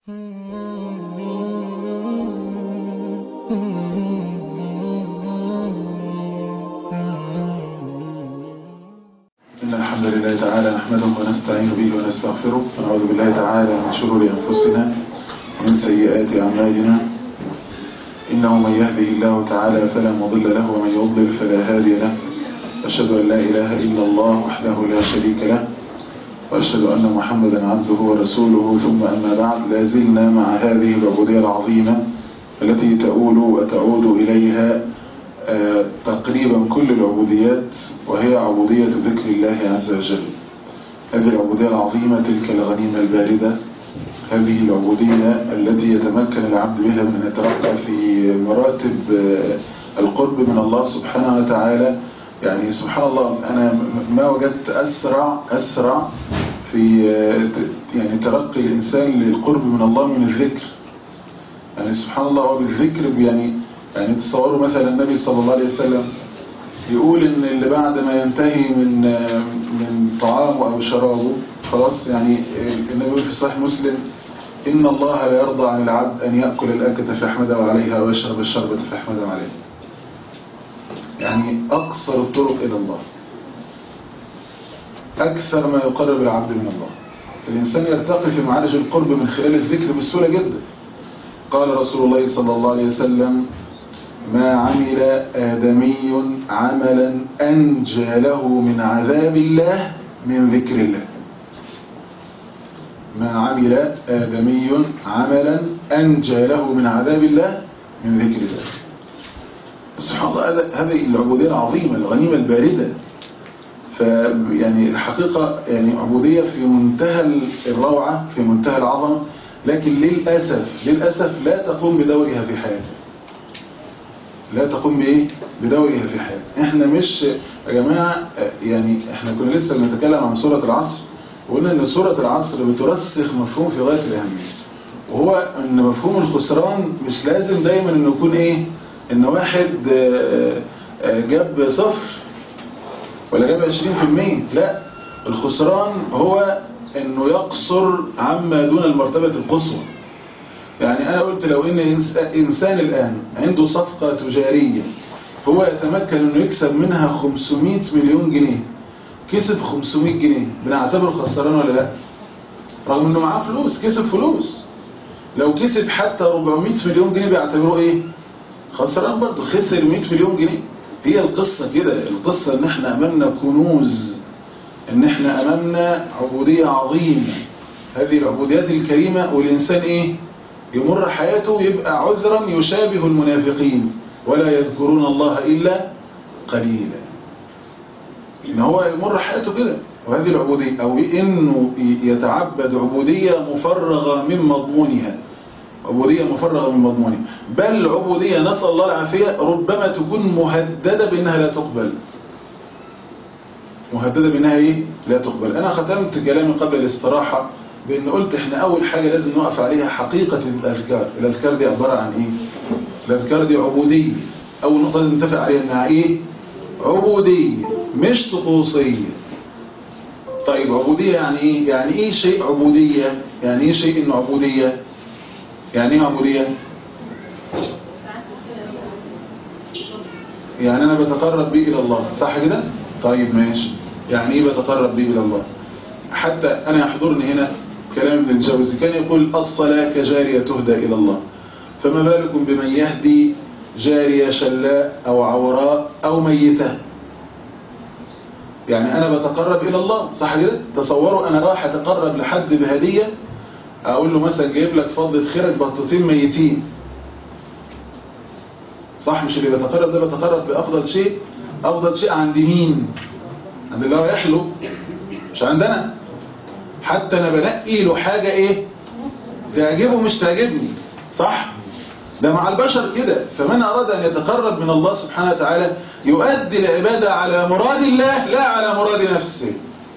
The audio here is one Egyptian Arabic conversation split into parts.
إن الحمد لله تعالى نحمده ونستعين به ونستغفره ونعوذ بالله تعالى من شرور أنفسنا ومن سيئات أعمالنا إنه من يهده الله تعالى فلا مضل له ومن يضلل فلا هادي له أشهد أن لا إله إلا الله وحده لا شريك له وأشهد أن محمدا عبده ورسوله ثم أما بعد لازلنا مع هذه العبودية العظيمة التي تؤول وتعود إليها آه، تقريبا كل العبوديات وهي عبودية ذكر الله عز وجل هذه العبودية العظيمة تلك الغنيمة الباردة هذه العبودية التي يتمكن العبد بها من أن يترقى في مراتب آه، القرب من الله سبحانه وتعالى يعني سبحان الله أنا م- ما وجدت أسرع أسرع في آه، ت- يعني ترقي الإنسان للقرب من الله من الذكر يعني سبحان الله هو بالذكر يعني يعني تصوروا مثلا النبي صلى الله عليه وسلم يقول ان اللي بعد ما ينتهي من من طعامه او شرابه خلاص يعني النبي يقول في صحيح مسلم ان الله لا يرضى عن العبد ان ياكل الاكله فيحمده عليها ويشرب الشربه فيحمده عليها يعني اقصر الطرق الى الله اكثر ما يقرب العبد من الله الانسان يرتقي في معارج القرب من خلال الذكر بسهوله جدا قال رسول الله صلى الله عليه وسلم ما عمل آدمي عملا أنجى له من عذاب الله من ذكر الله ما عمل آدمي عملا أنجى له من عذاب الله من ذكر الله سبحان الله هذا- هذه العبودية العظيمة الغنيمة الباردة فيعني الحقيقة يعني عبودية في منتهى الروعة في منتهى العظمة لكن للأسف للأسف لا تقوم بدورها في حياتنا لا تقوم بايه بدورها في حياتنا احنا مش يا جماعه آه، يعني احنا كنا لسه بنتكلم عن سوره العصر وقلنا ان سوره العصر بترسخ مفهوم في غايه الاهميه وهو ان مفهوم الخسران مش لازم دايما انه يكون ايه ان واحد آه، آه، جاب صفر ولا جاب 20% لا الخسران هو انه يقصر عما دون المرتبه القصوى يعني أنا قلت لو إن إنس- إنسان الآن عنده صفقة تجارية هو يتمكن إنه يكسب منها 500 مليون جنيه كسب 500 جنيه بنعتبره خسران ولا لا؟ رغم إنه معاه فلوس كسب فلوس لو كسب حتى 400 مليون جنيه بيعتبروه إيه؟ خسران برضه خسر 100 مليون جنيه هي القصة كده القصة إن إحنا أمامنا كنوز إن إحنا أمامنا عبودية عظيمة هذه العبوديات الكريمة والإنسان إيه؟ يمر حياته يبقى عذرا يشابه المنافقين ولا يذكرون الله إلا قليلا إن هو يمر حياته كده وهذه العبودية أو إنه يتعبد عبودية مفرغة من مضمونها عبودية مفرغة من مضمونها بل عبودية نسأل الله العافية ربما تكون مهددة بأنها لا تقبل مهددة بأنها إيه؟ لا تقبل أنا ختمت كلامي قبل الاستراحة بأن قلت إحنا أول حاجة لازم نقف عليها حقيقة الأذكار الأذكار دي عبارة عن إيه؟ الأذكار دي عبودية أول نقطة لازم نتفق عليها إنها إيه؟ عبودية مش طقوسية طيب عبودية يعني إيه؟ يعني إيه شيء عبودية؟ يعني إيه شيء إنه عبودية؟ يعني إيه عبودية؟ يعني أنا بتقرب بيه إلى الله صح كده؟ طيب ماشي يعني إيه بتقرب بيه إلى الله؟ حتى أنا يحضرني هنا كلام ابن الجوزي كان يقول الصلاة كجارية تهدى إلى الله فما بالكم بمن يهدي جارية شلاء أو عوراء أو ميتة يعني أنا بتقرب إلى الله صح كده تصوروا أنا رايح أتقرب لحد بهدية أقول له مثلا جايب لك فضلة خيرك بطتين ميتين صح مش اللي بيتقرب ده بيتقرب بأفضل شيء أفضل شيء عند مين عند اللي رايح له مش عندنا حتى انا بنقي له حاجة ايه تعجبه مش تعجبني صح ده مع البشر كده فمن اراد ان يتقرب من الله سبحانه وتعالى يؤدي العبادة على مراد الله لا على مراد نفسه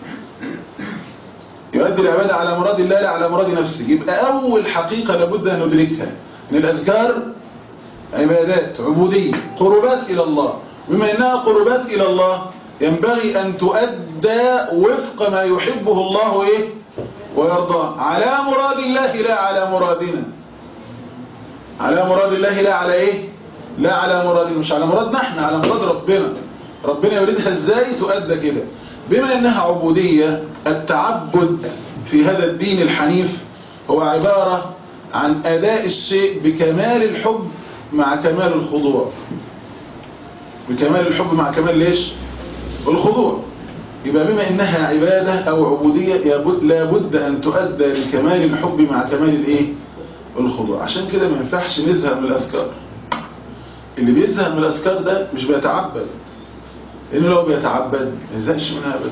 يؤدي العبادة على مراد الله لا على مراد نفسه يبقى اول حقيقة لابد ان ندركها ان الاذكار عبادات عبودية قربات الى الله بما انها قربات الى الله ينبغي ان تؤدى وفق ما يحبه الله ايه ويرضاه على مراد الله لا على مرادنا على مراد الله لا على ايه لا على مرادنا مش على مرادنا احنا على مراد ربنا ربنا يريدها ازاي تؤدى كده بما انها عبودية التعبد في هذا الدين الحنيف هو عبارة عن اداء الشيء بكمال الحب مع كمال الخضوع بكمال الحب مع كمال ليش الخضوع يبقى بما انها عبادة او عبودية يبد لابد ان تؤدى بكمال الحب مع كمال الايه الخضوع عشان كده ما ينفعش نزهق من الاذكار اللي بيزهق من الاذكار ده مش بيتعبد لانه لو بيتعبد ما يزهقش منها ابدا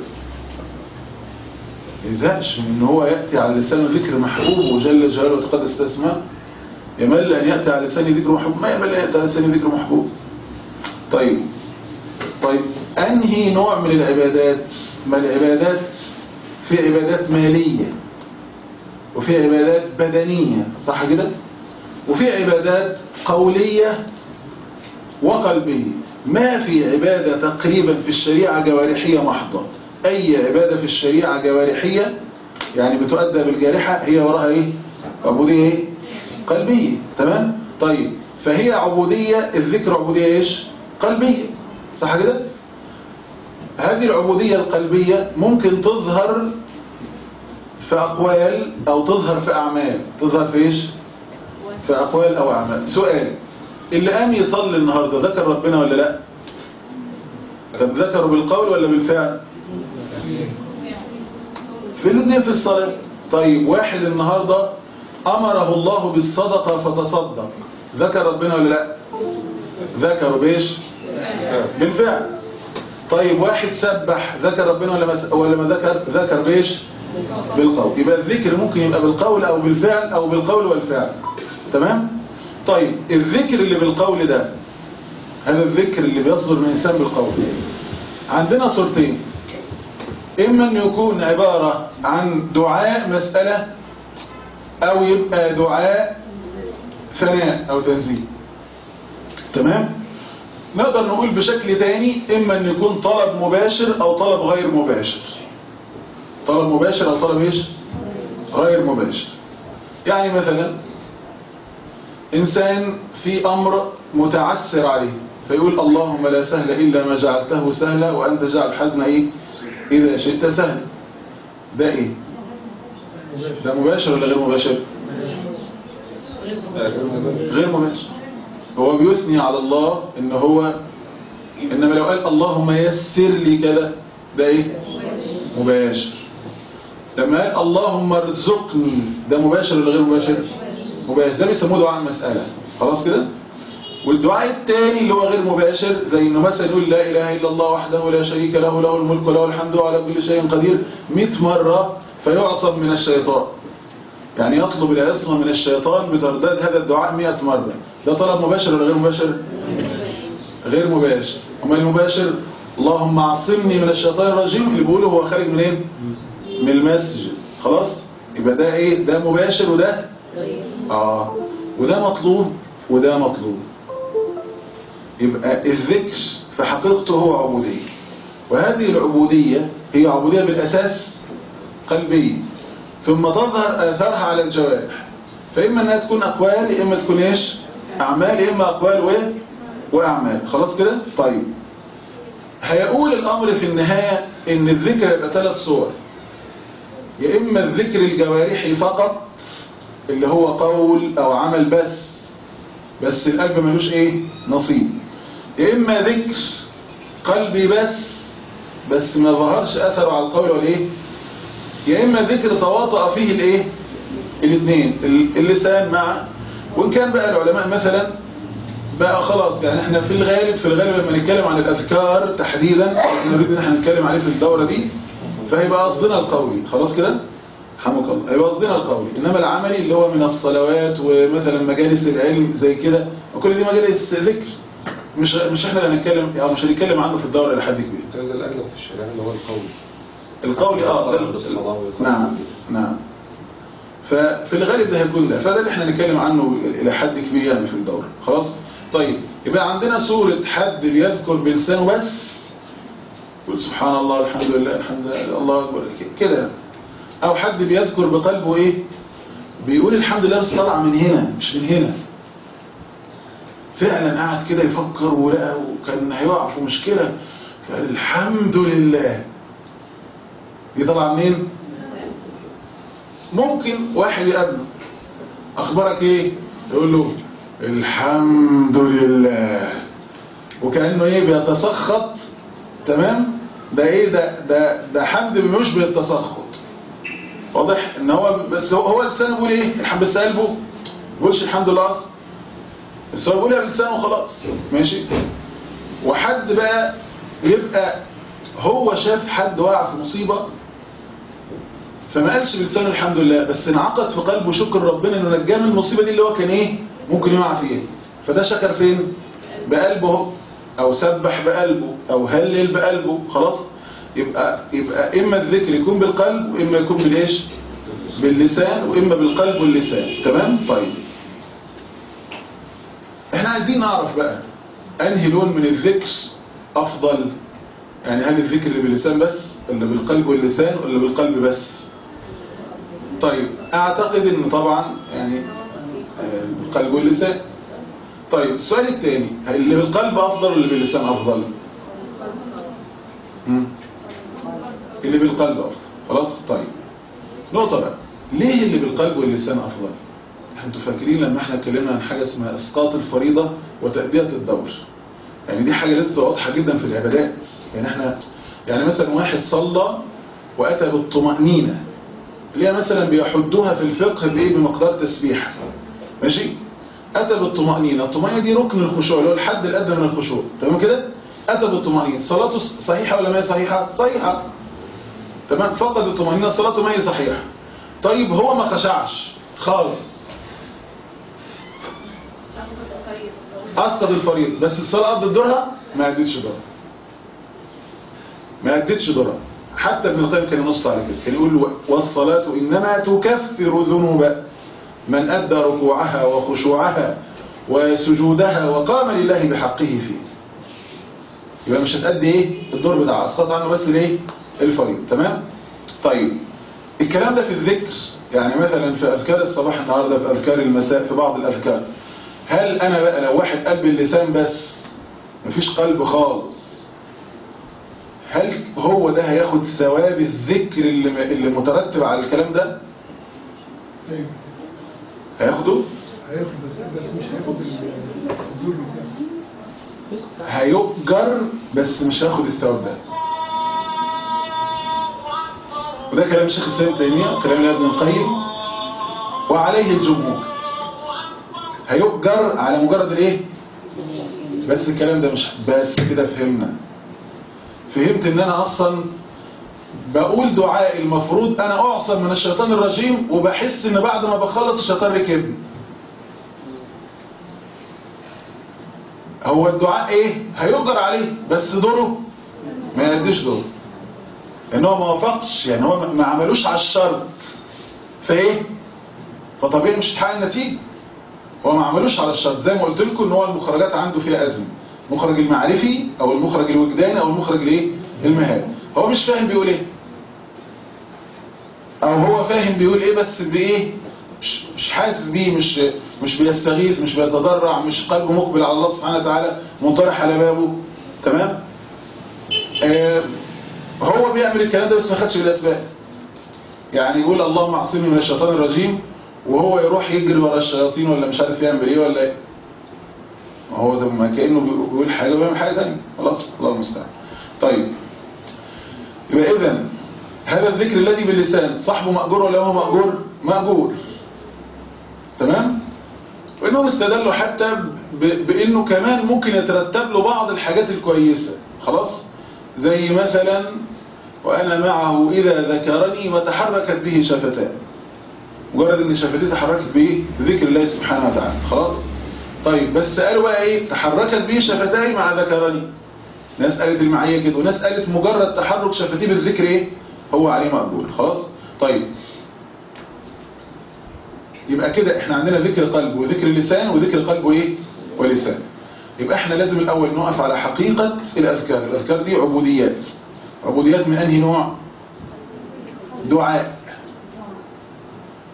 ما يزهقش من ان هو ياتي على لسان ذكر محبوب وجل جلاله وتقدس اسماء يمل ان ياتي على لسان ذكر محبوب ما يمل ان ياتي على لسان ذكر محبوب طيب طيب انهي نوع من العبادات ما العبادات في عبادات مالية وفي عبادات بدنية صح كده وفي عبادات قولية وقلبية ما في عبادة تقريبا في الشريعة جوارحية محضة أي عبادة في الشريعة جوارحية يعني بتؤدى بالجارحة هي وراها إيه عبودية إيه قلبية تمام طيب فهي عبودية الذكر عبودية إيش قلبية صح كده هذه العبودية القلبية ممكن تظهر في أقوال أو تظهر في أعمال تظهر في إيش في أقوال أو أعمال سؤال اللي قام يصلي النهاردة ذكر ربنا ولا لا طب ذكره بالقول ولا بالفعل في الاثنين في الصلاة طيب واحد النهاردة أمره الله بالصدقة فتصدق ذكر ربنا ولا لا ذكر بإيش بالفعل طيب واحد سبح ذكر ربنا ولا ما ولا ما ذكر ذكر بإيش بالقول يبقى الذكر ممكن يبقى بالقول أو بالفعل أو بالقول والفعل تمام طيب الذكر اللي بالقول ده هذا الذكر اللي بيصدر من الإنسان بالقول عندنا صورتين إما أن يكون عبارة عن دعاء مسألة أو يبقى دعاء ثناء أو تنزيل تمام نقدر نقول بشكل تاني إما أن يكون طلب مباشر أو طلب غير مباشر طلب مباشر أو طلب إيش غير مباشر يعني مثلا إنسان في أمر متعسر عليه فيقول اللهم لا سهل إلا ما جعلته سهلا وأنت جعل الحزن إيه إذا شئت سهل ده إيه ده مباشر ولا غير مباشر غير مباشر هو بيثني على الله إن هو إنما لو قال اللهم يسر لي كذا ده إيه مباشر لما قال اللهم ارزقني ده مباشر ولا غير مباشر مباشر ده بيسموه دعاء المسألة خلاص كده والدعاء الثاني اللي هو غير مباشر زي انه مثلا يقول لا اله الا الله وحده لا شريك له له الملك وله الحمد وعلى كل شيء قدير 100 مرة فيعصم من الشيطان يعني يطلب العصمة من الشيطان بترداد هذا الدعاء 100 مرة ده طلب مباشر ولا غير مباشر غير مباشر اما المباشر اللهم عصمني من الشيطان الرجيم اللي بيقوله هو خارج منين من المسجد خلاص يبقى ده ايه ده مباشر وده اه وده مطلوب وده مطلوب يبقى الذكر في حقيقته هو عبودية وهذه العبودية هي عبودية بالأساس قلبية ثم تظهر آثارها على الجوارح فإما أنها تكون أقوال إما تكون إيش أعمال إما أقوال و... وأعمال خلاص كده طيب هيقول الأمر في النهاية إن الذكر يبقى ثلاث صور يا إما الذكر الجوارحي فقط اللي هو قول أو عمل بس بس القلب ملوش إيه نصيب يا إما ذكر قلبي بس بس ما ظهرش أثره على القول والإيه يا إما ذكر تواطأ فيه الإيه الاثنين اللسان مع وإن كان بقى العلماء مثلا بقى خلاص يعني احنا في الغالب في الغالب لما نتكلم عن الأذكار تحديدا نريد ان احنا نتكلم عليه في الدورة دي فهيبقى قصدنا القولي خلاص كده حمك الله هيبقى قصدنا القولي انما العملي اللي هو من الصلوات ومثلا مجالس العلم زي كده وكل دي مجالس ذكر مش مش احنا اللي هنتكلم او مش هنتكلم عنه في الدورة لحد كبير ده الأغلب في الشريعة اللي هو القول القولي اه ده بالصلاة والقول. نعم نعم ففي الغالب ده هيكون ده فده اللي احنا نتكلم عنه الى حد كبير يعني في الدورة خلاص طيب يبقى عندنا صورة حد بيذكر بلسانه بس يقول سبحان الله الحمد لله الحمد لله الله أكبر كده او حد بيذكر بقلبه ايه بيقول الحمد لله بس طالعه من هنا مش من هنا فعلا قعد كده يفكر ولقى وكان هيقع في مشكله فقال الحمد لله دي طالعه منين ممكن واحد يقابله اخبارك ايه يقول له الحمد لله وكانه ايه بيتسخط تمام ده ايه ده ده ده حمد مش بالتسخط واضح ان هو بس هو, هو لسانه بيقول ايه الحمد بس قلبه ما بيقولش الحمد لله اصلا بس هو بيقولها بلسانه خلاص ماشي وحد بقى يبقى هو شاف حد واقع في مصيبه فما قالش بلسانه الحمد لله بس انعقد في قلبه شكر ربنا انه نجاه من المصيبه دي اللي هو كان ايه ممكن يقع فيها فده شكر فين بقلبه او سبح بقلبه او هلل بقلبه خلاص يبقى يبقى اما الذكر يكون بالقلب واما يكون بالايش باللسان واما بالقلب واللسان تمام طيب احنا عايزين نعرف بقى انهي لون من الذكر افضل يعني هل الذكر اللي باللسان بس ولا بالقلب واللسان ولا بالقلب بس طيب اعتقد ان طبعا يعني القلب واللسان طيب السؤال الثاني اللي بالقلب افضل ولا باللسان افضل مم. اللي بالقلب افضل خلاص طيب نقطة بقى ليه اللي بالقلب واللسان افضل انتوا فاكرين لما احنا اتكلمنا عن حاجة اسمها اسقاط الفريضة وتأدية الدور يعني دي حاجة لازم تبقى واضحة جدا في العبادات يعني احنا يعني مثلا واحد صلى واتى بالطمأنينة اللي هي مثلا بيحدوها في الفقه بايه بمقدار تسبيح ماشي اتى بالطمأنينة الطمأنينة دي ركن الخشوع اللي هو الحد الادنى من الخشوع تمام كده اتى بالطمأنينة صلاته صحيحة ولا ما هي صحيحة صحيحة تمام فقد الطمأنينة صلاته ما هي صحيحة طيب هو ما خشعش خالص اسقط الفريض بس الصلاة قضت دورها ما ادتش دورها ما ادتش دورها حتى ابن القيم كان ينص على كده كان يقول والصلاة إنما تكفر ذنوب من أدى ركوعها وخشوعها وسجودها وقام لله بحقه فيه يبقى مش هتأدي ايه الدور بتاع اسقط عنه بس ليه الفريض تمام طيب الكلام ده في الذكر يعني مثلا في أذكار الصباح النهاردة في أذكار المساء في بعض الأذكار هل أنا بقى لو واحد قلب اللسان بس مفيش قلب خالص هل هو ده هياخد ثواب الذكر اللي, اللي مترتب على الكلام ده هياخده هياخد بس مش هياخد الدور بتاعه هيؤجر بس مش هياخد الثواب ده وده كلام الشيخ السيد تيمية وكلام ابن القيم وعليه الجمهور هيؤجر على مجرد الايه بس الكلام ده مش بس كده فهمنا فهمت ان انا اصلا بقول دعاء المفروض انا اعصم من الشيطان الرجيم وبحس ان بعد ما بخلص الشيطان ركبني هو الدعاء ايه هيقدر عليه بس دوره ما يديش دوره لان هو ما وافقش يعني هو ما عملوش على الشرط فايه فطبيعي مش هتحقق النتيجه هو ما عملوش على الشرط زي ما قلت لكم ان هو المخرجات عنده فيها ازمه المخرج المعرفي او المخرج الوجداني او المخرج الايه المهاري هو مش فاهم بيقول ايه او هو فاهم بيقول ايه بس بايه مش, مش حاسس بيه مش مش بيستغيث مش بيتضرع مش قلبه مقبل على الله سبحانه وتعالى منطرح على بابه تمام آه هو بيعمل الكلام ده بس ما خدش بالاسباب يعني يقول اللهم اعصمني من الشيطان الرجيم وهو يروح يجري ورا الشياطين ولا مش عارف يعمل ايه ولا ايه هو ده ما كانه بيقول حاجه وبيعمل حاجه ثانيه خلاص الله المستعان طيب يبقى اذا هذا الذكر الذي باللسان صاحبه مأجور ولا هو مأجور مأجور تمام وانهم استدلوا حتى بانه كمان ممكن يترتب له بعض الحاجات الكويسه خلاص زي مثلا وانا معه اذا ذكرني وتحركت به شفتاه مجرد ان شفتيه تحركت بايه بذكر الله سبحانه وتعالى خلاص طيب بس قالوا بقى ايه تحركت به شفتاي مع ذكرني ناس قالت المعية كده وناس قالت مجرد تحرك شفتيه بالذكر ايه هو عليه مقبول خلاص طيب يبقى كده احنا عندنا ذكر قلب وذكر لسان وذكر قلب وايه ولسان يبقى احنا لازم الاول نقف على حقيقة الاذكار الاذكار دي عبوديات عبوديات من انهي نوع دعاء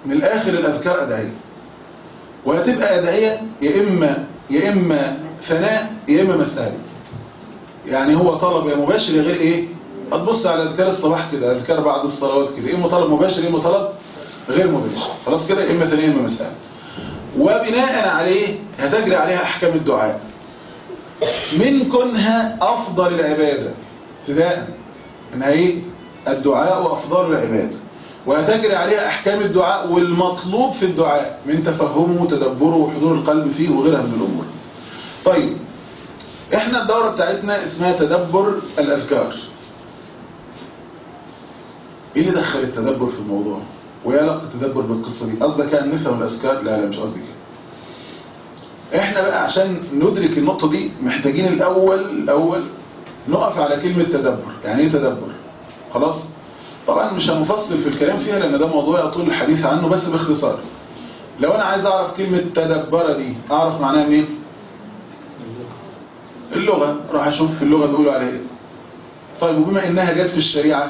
من الاخر الاذكار ادعيه وهتبقى ادعيه يا اما يا اما ثناء يا اما مساله يعني هو طلب يا مباشر يا غير ايه هتبص على اذكار الصباح كده اذكار بعد الصلوات كده ايه طلب مباشر ايه طلب غير مباشر خلاص كده يا اما ثناء يا اما مساله وبناء عليه هتجري عليها احكام الدعاء من كونها افضل العباده ابتداء انها ايه الدعاء افضل العباده وهتجري عليها احكام الدعاء والمطلوب في الدعاء من تفهمه وتدبره وحضور القلب فيه وغيرها من الامور طيب احنا الدورة بتاعتنا اسمها تدبر الاذكار ايه اللي دخل التدبر في الموضوع وايه علاقه التدبر بالقصه دي قصدك كان نفهم الاذكار لا لا مش قصدي كده احنا بقى عشان ندرك النقطه دي محتاجين الاول الاول نقف على كلمه تدبر يعني ايه تدبر خلاص طبعا مش هنفصل في الكلام فيها لان ده موضوع يطول الحديث عنه بس باختصار لو انا عايز اعرف كلمه تدبر دي اعرف معناها منين اللغه راح اشوف في اللغه بيقولوا عليها ايه طيب وبما انها جت في الشريعه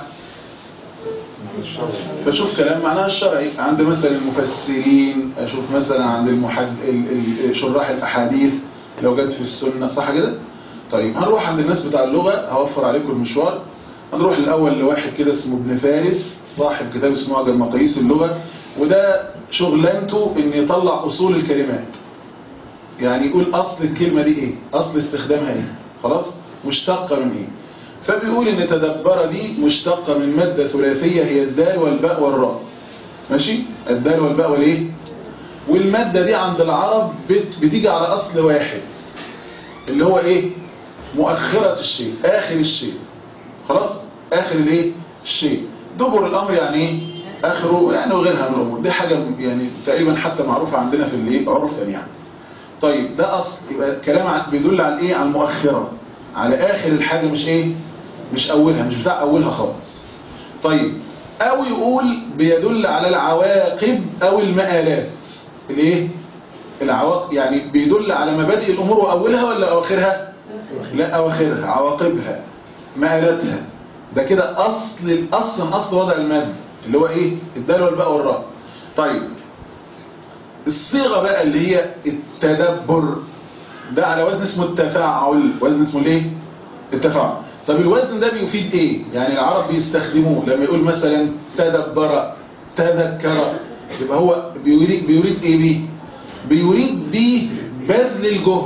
فشوف كلام معناها الشرعي عند مثلا المفسرين اشوف مثلا عند المحد... ال- ال- شراح الاحاديث لو جت في السنه صح كده طيب هنروح عند الناس بتاع اللغه هوفر عليكم المشوار هنروح الاول لواحد كده اسمه ابن فارس صاحب كتاب اسمه معجم مقاييس اللغه وده شغلانته ان يطلع اصول الكلمات يعني يقول اصل الكلمه دي ايه اصل استخدامها ايه خلاص مشتقه من ايه فبيقول ان تدبر دي مشتقة من مادة ثلاثية هي الدال والباء والراء ماشي الدال والباء والايه والمادة دي عند العرب بت بتيجي على اصل واحد اللي هو ايه مؤخرة الشيء اخر الشيء خلاص اخر الايه الشيء دبر الامر يعني ايه اخره يعني وغيرها من الامور دي حاجة يعني تقريبا حتى معروفة عندنا في الايه عرفا يعني طيب ده اصل يبقى كلام عن- بيدل على ايه على المؤخرة على اخر الحاجة مش ايه مش اولها مش بتاع اولها خالص طيب او يقول بيدل على العواقب او المآلات الايه العواقب يعني بيدل على مبادئ الامور واولها ولا اواخرها لا اواخرها عواقبها مآلاتها ده كده اصل الاصل اصل وضع المادة اللي هو ايه الدال والباء والراء طيب الصيغة بقى اللي هي التدبر ده على وزن اسمه التفاعل وزن اسمه الايه التفاعل طب الوزن ده بيفيد ايه يعني العرب بيستخدموه لما يقول مثلا تدبر تذكر يبقى هو بيريد, بيريد ايه بيه بيريد بيه بذل الجهد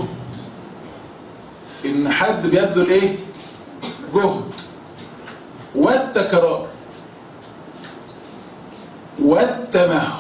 ان حد بيبذل ايه جهد والتكرار والتمهل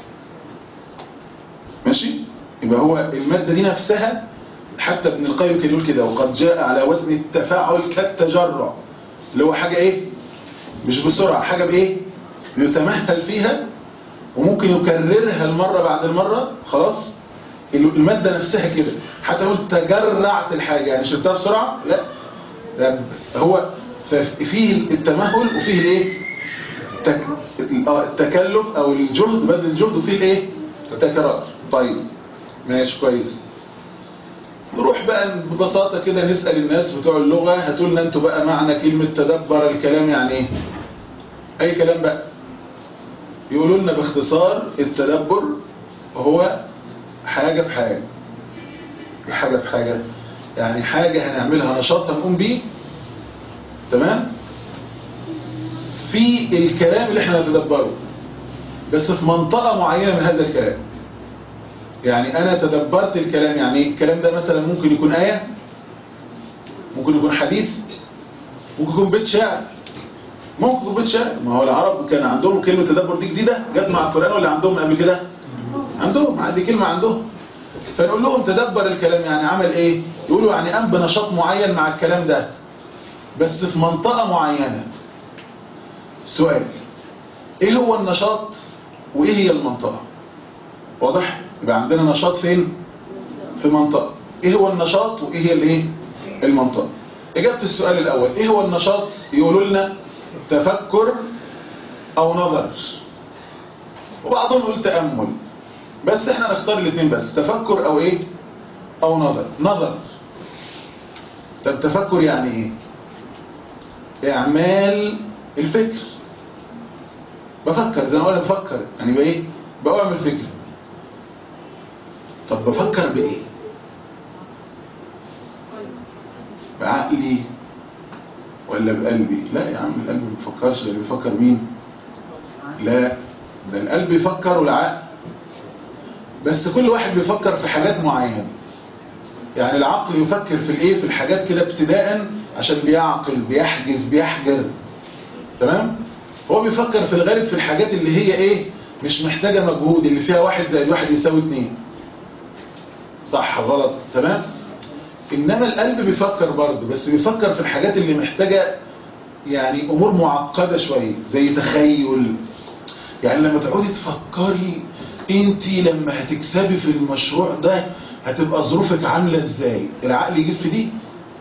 ماشي يبقى هو المادة دي نفسها حتى ابن القيم كان يقول كده وقد جاء على وزن التفاعل كالتجرع اللي هو حاجة ايه مش بسرعة حاجة بايه بيتمهل فيها وممكن يكررها المرة بعد المرة خلاص المادة نفسها كده حتى يقول تجرعت الحاجة يعني شربتها بسرعة لا ده هو فيه التمهل وفيه الايه التك... آه، التكلف او الجهد بذل الجهد وفيه الايه التكرار طيب ماشي كويس نروح بقى ببساطة كده نسأل الناس بتوع اللغة هاتوا لنا انتوا بقى معنى كلمة تدبر الكلام يعني ايه اي كلام بقى يقولوا لنا باختصار التدبر هو حاجة في حاجة حاجة في حاجة يعني حاجة هنعملها نشاط هنقوم بيه تمام في الكلام اللي احنا نتدبره بس في منطقة معينة من هذا الكلام يعني انا تدبرت الكلام يعني إيه؟ الكلام ده مثلا ممكن يكون آية ممكن يكون حديث ممكن يكون بيت شعر ممكن يكون بيت شعر ما هو العرب كان عندهم كلمة تدبر دي جديدة جت مع القرآن ولا عندهم قبل كده عندهم عندي كلمة عندهم فنقول لهم تدبر الكلام يعني عمل ايه يقولوا يعني قام بنشاط معين مع الكلام ده بس في منطقة معينة سؤال ايه هو النشاط وايه هي المنطقة واضح يبقى عندنا نشاط فين في منطقة ايه هو النشاط وايه هي الايه المنطقة اجابة السؤال الاول ايه هو النشاط يقولوا لنا تفكر او نظر وبعضهم يقول تأمل بس احنا نختار الاثنين بس تفكر او ايه او نظر نظر طب تفكر يعني ايه اعمال الفكر بفكر زي ما انا بفكر يعني بقى ايه بأعمل فكرة طب بفكر بإيه بعقلي ولا بقلبي لا يا عم القلب ما بيفكرش اللي بيفكر مين لا ده القلب يفكر والعقل بس كل واحد بيفكر في حاجات معينة يعني العقل يفكر في الايه في الحاجات كده ابتداء عشان بيعقل بيحجز بيحجر تمام هو بيفكر في الغالب في الحاجات اللي هي ايه مش محتاجة مجهود اللي فيها واحد زائد واحد يساوي اتنين صح غلط تمام انما القلب بيفكر برضه بس بيفكر في الحاجات اللي محتاجة يعني امور معقدة شوية زي تخيل يعني لما تقعدي تفكري انت لما هتكسبي في المشروع ده هتبقى ظروفك عاملة ازاي العقل يجيب في دي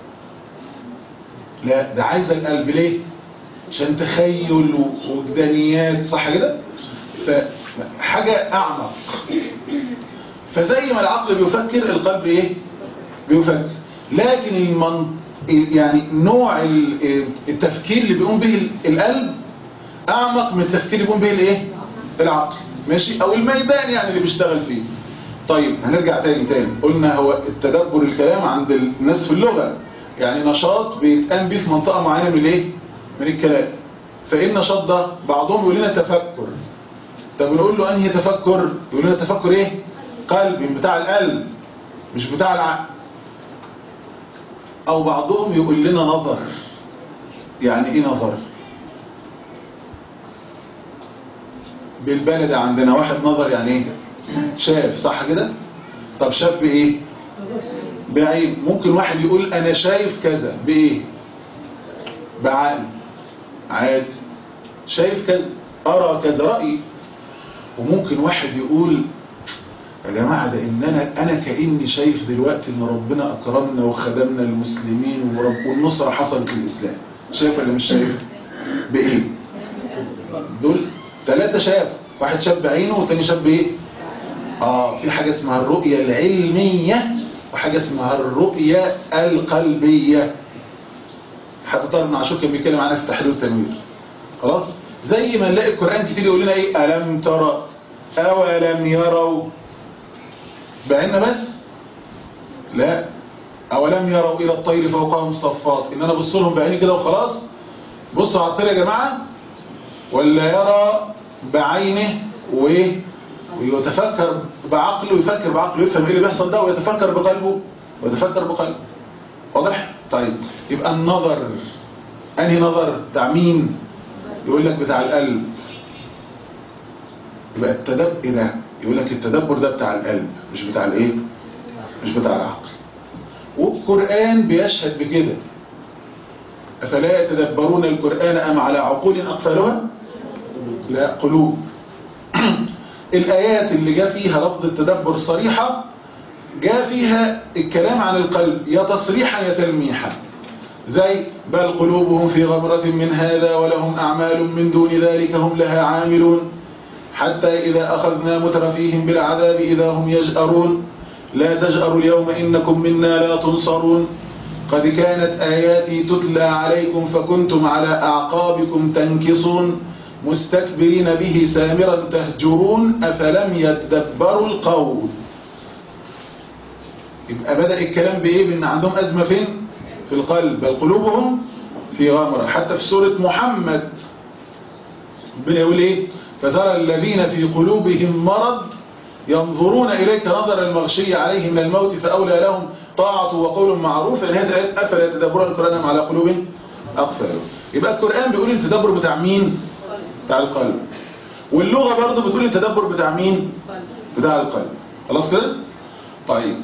لا ده عايزة القلب ليه عشان تخيل وجدانيات صح كده فحاجة اعمق فزي ما العقل بيفكر القلب ايه بيفكر لكن المن... يعني نوع التفكير اللي بيقوم به القلب اعمق من التفكير اللي بيقوم به الايه العقل ماشي او الميدان يعني اللي بيشتغل فيه طيب هنرجع تاني تاني قلنا هو التدبر الكلام عند الناس في اللغة يعني نشاط بيتقام بيه في منطقة معينة من الايه من الكلام فايه النشاط ده بعضهم يقول لنا تفكر طب نقول له انهي تفكر يقول لنا تفكر ايه قلبي بتاع القلب مش بتاع العقل او بعضهم يقول لنا نظر يعني ايه نظر بالبلد عندنا واحد نظر يعني ايه شاف صح كده طب شاف بايه بعين ممكن واحد يقول انا شايف كذا بايه بعقل عادي شايف كذا ارى كذا رأي وممكن واحد يقول يا جماعة ده ان انا انا كاني شايف دلوقتي ان ربنا اكرمنا وخدمنا المسلمين ورب والنصرة حصلت للاسلام شايف ولا مش شايف بايه دول ثلاثة شاف واحد شاف بعينه والتاني شاف بايه اه في حاجة اسمها الرؤية العلمية وحاجة اسمها الرؤية القلبية حتى طارق بن عاشور كان بيتكلم عنها في تحرير التنوير خلاص زي ما نلاقي القرآن كتير يقول لنا ايه ألم ترى أولم يروا بعيننا بس لا أولم يروا إلى الطير فوقهم صفات إن أنا بص لهم بعيني كده وخلاص بصوا على الطير يا جماعة ولا يرى بعينه وايه ويتفكر بعقله ويفكر بعقله يفهم ايه اللي بيحصل ده ويتفكر بقلبه ويتفكر بقلبه واضح طيب يبقى النظر انهي نظر بتاع مين يقول لك بتاع القلب يبقى التدبر ايه ده يقول لك التدبر ده بتاع القلب مش بتاع الايه مش بتاع العقل والقرآن بيشهد بكده أفلا يتدبرون القرآن أم على عقول أقفالها لا قلوب الآيات اللي جاء فيها لفظ التدبر صريحة جاء فيها الكلام عن القلب يا تصريحا يا تلميحا زي بل قلوبهم في غمرة من هذا ولهم أعمال من دون ذلك هم لها عاملون حتى إذا أخذنا مترفيهم بالعذاب إذا هم يجأرون لا تجأروا اليوم إنكم منا لا تنصرون قد كانت آياتي تتلى عليكم فكنتم على أعقابكم تنكصون مستكبرين به سامرا تهجرون أفلم يتدبروا القول يبقى بدأ الكلام بإيه بأن عندهم أزمة فين في القلب بل قلوبهم في غمرة حتى في سورة محمد ربنا يقول إيه فترى الذين في قلوبهم مرض ينظرون إليك نظر المغشي عليه من الموت فأولى لهم طاعة وقول معروف إن هذه الآيات أفلا يتدبرون القرآن على قلوب أقفل يبقى القرآن بيقول التدبر بتاع مين بتاع القلب واللغة برضه بتقول التدبر بتاع مين بتاع القلب خلاص كده طيب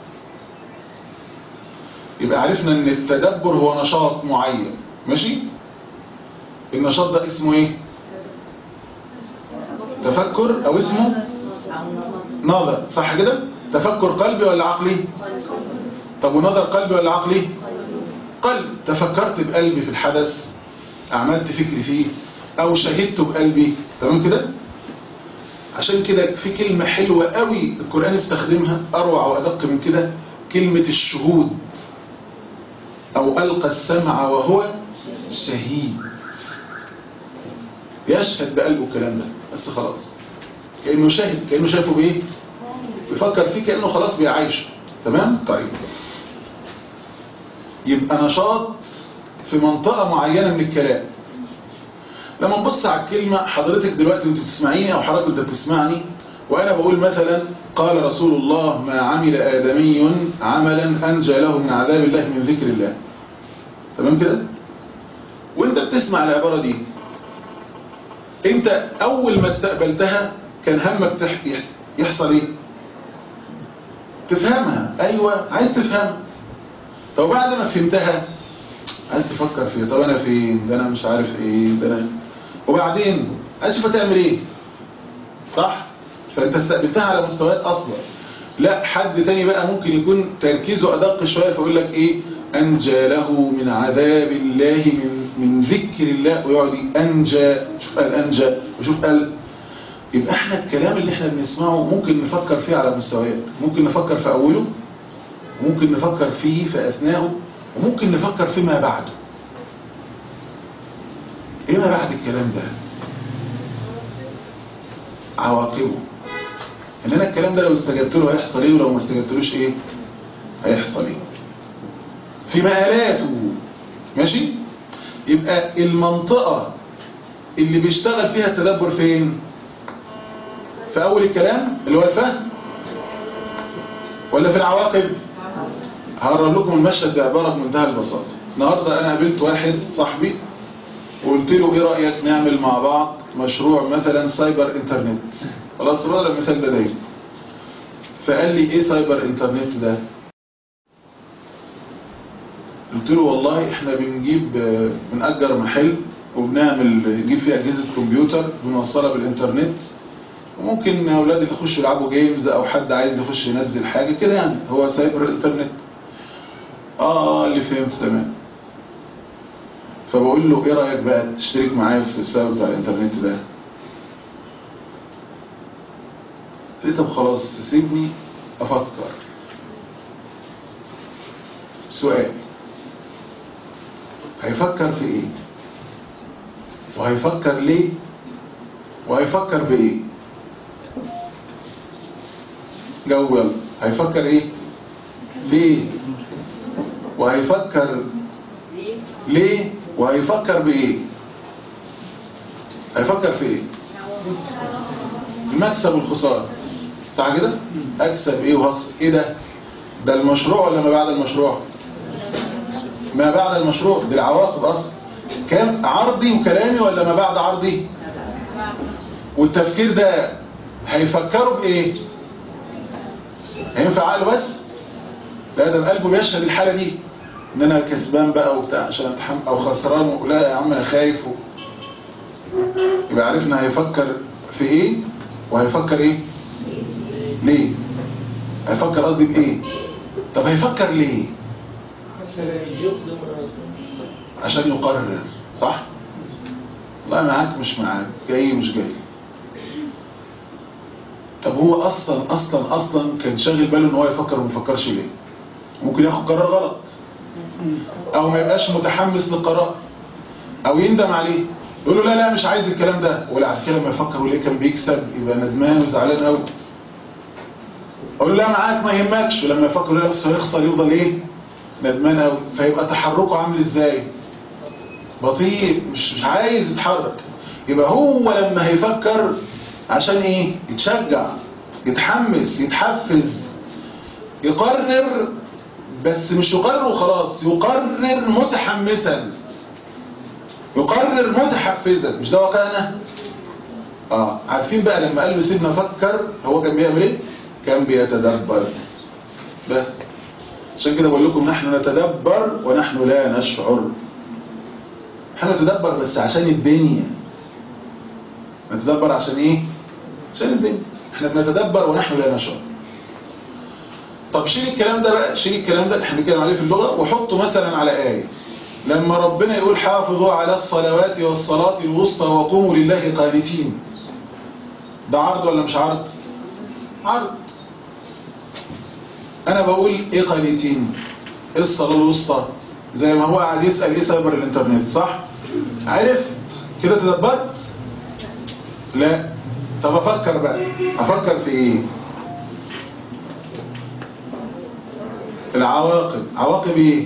يبقى عرفنا ان التدبر هو نشاط معين ماشي النشاط ده اسمه ايه تفكر او اسمه نظر صح كده تفكر قلبي ولا عقلي طب ونظر قلبي ولا عقلي قلب تفكرت بقلبي في الحدث عملت فكري فيه او شهدت بقلبي تمام كده عشان كده في كلمة حلوة قوي القرآن استخدمها اروع وادق من كده كلمة الشهود او القى السمع وهو شهيد يشهد بقلبه الكلام ده بس خلاص كأنه شاهد كأنه شايفه بايه بيفكر فيه كأنه خلاص بيعيشه تمام طيب يبقى نشاط في منطقة معينة من الكلام لما نبص على الكلمة حضرتك دلوقتي وانت بتسمعيني او حضرتك انت بتسمعني وانا بقول مثلا قال رسول الله ما عمل آدمي عملا أنجى له من عذاب الله من ذكر الله تمام كده وانت بتسمع العبارة دي انت اول ما استقبلتها كان همك تح... يحصل ايه تفهمها ايوه عايز تفهمها طب بعد ما فهمتها عايز تفكر فيها طب انا فين ده انا مش عارف ايه ده انا وبعدين عايز تشوف هتعمل ايه صح فانت استقبلتها على مستويات اصلا لا حد تاني بقى ممكن يكون تركيزه ادق شويه فيقول لك ايه انجى له من عذاب الله من من ذكر الله ويقعد انجى شوف قال انجى وشوف قال يبقى احنا الكلام اللي احنا بنسمعه ممكن نفكر فيه على مستويات ممكن نفكر في اوله وممكن نفكر فيه في اثناءه وممكن نفكر فيما بعده ايه ما بعد الكلام ده عواقبه ان انا الكلام ده لو استجبت له هيحصل ايه ولو ما استجبتلوش ايه هيحصل ايه في مآلاته ماشي يبقى المنطقة اللي بيشتغل فيها التدبر فين في اول الكلام اللي هو الفهم ولا في العواقب هقرب لكم المشهد بعبارة بمنتهى البساطة النهاردة انا قابلت واحد صاحبي وقلت له ايه رأيك نعمل مع بعض مشروع مثلا سايبر انترنت خلاص بقى المثال ده دايما فقال لي ايه سايبر انترنت ده قلت له والله احنا بنجيب بنأجر محل وبنعمل نجيب فيه اجهزة كمبيوتر بنوصلها بالانترنت وممكن اولاد يخشوا يلعبوا جيمز او حد عايز يخش ينزل حاجة كده يعني هو سايبر انترنت اه اللي فهمت تمام فبقول له ايه رأيك بقى تشترك معايا في السبب بتاع الانترنت ده قلت طب خلاص سيبني افكر سؤال هيفكر في ايه وهيفكر ليه وهيفكر بايه جو يلا هيفكر ايه في ايه وهيفكر ليه وهيفكر بايه هيفكر في ايه المكسب والخسارة صح كده اكسب ايه وهخسر ايه ده ده المشروع ولا ما بعد المشروع ما بعد المشروع دي العواقب اصلا كام عرضي وكلامي ولا ما بعد عرضي والتفكير ده هيفكروا بايه هينفع عقله بس لا ده قلبه بيشهد الحالة دي ان انا كسبان بقى وبتاع عشان اتحمل او خسران لا يا عم انا خايف و... يبقى عرفنا هيفكر في ايه وهيفكر ايه ليه هيفكر قصدي بايه طب هيفكر ليه عشان يقرر صح والله معاك مش معاك جاي مش جاي طب هو اصلا اصلا اصلا كان شاغل باله ان هو يفكر وما يفكرش ليه ممكن ياخد قرار غلط او ما يبقاش متحمس للقرار او يندم عليه يقول له لا لا مش عايز الكلام ده ولا على كده لما يفكر وليه كان بيكسب يبقى ندمان وزعلان قوي اقول له لا معاك ما يهمكش ولما يفكر لا بس هيخسر يفضل ايه ندمان قوي فيبقى تحركه عامل ازاي بطيء مش مش عايز يتحرك يبقى هو لما هيفكر عشان ايه يتشجع يتحمس يتحفز يقرر بس مش يقرر وخلاص يقرر متحمسا يقرر متحفزا مش ده واقعنا اه عارفين بقى لما قال له سيبنا فكر هو كان بيعمل ايه كان بيتدبر بس عشان كده بقول لكم نحن نتدبر ونحن لا نشعر احنا نتدبر بس عشان الدنيا نتدبر عشان ايه عشان الدنيا احنا بنتدبر ونحن لا نشعر طب شيل الكلام ده بقى شيل الكلام ده اللي احنا بنتكلم عليه في اللغة وحطه مثلا على آية لما ربنا يقول حافظوا على الصلوات والصلاة الوسطى وقوموا لله قانتين ده عرض ولا مش عرض عرض انا بقول ايه قانتين ايه الصلاة الوسطى زي ما هو قاعد يسأل ايه سايبر الانترنت صح عرفت كده تدبرت لا طب افكر بقى افكر في ايه العواقب عواقب ايه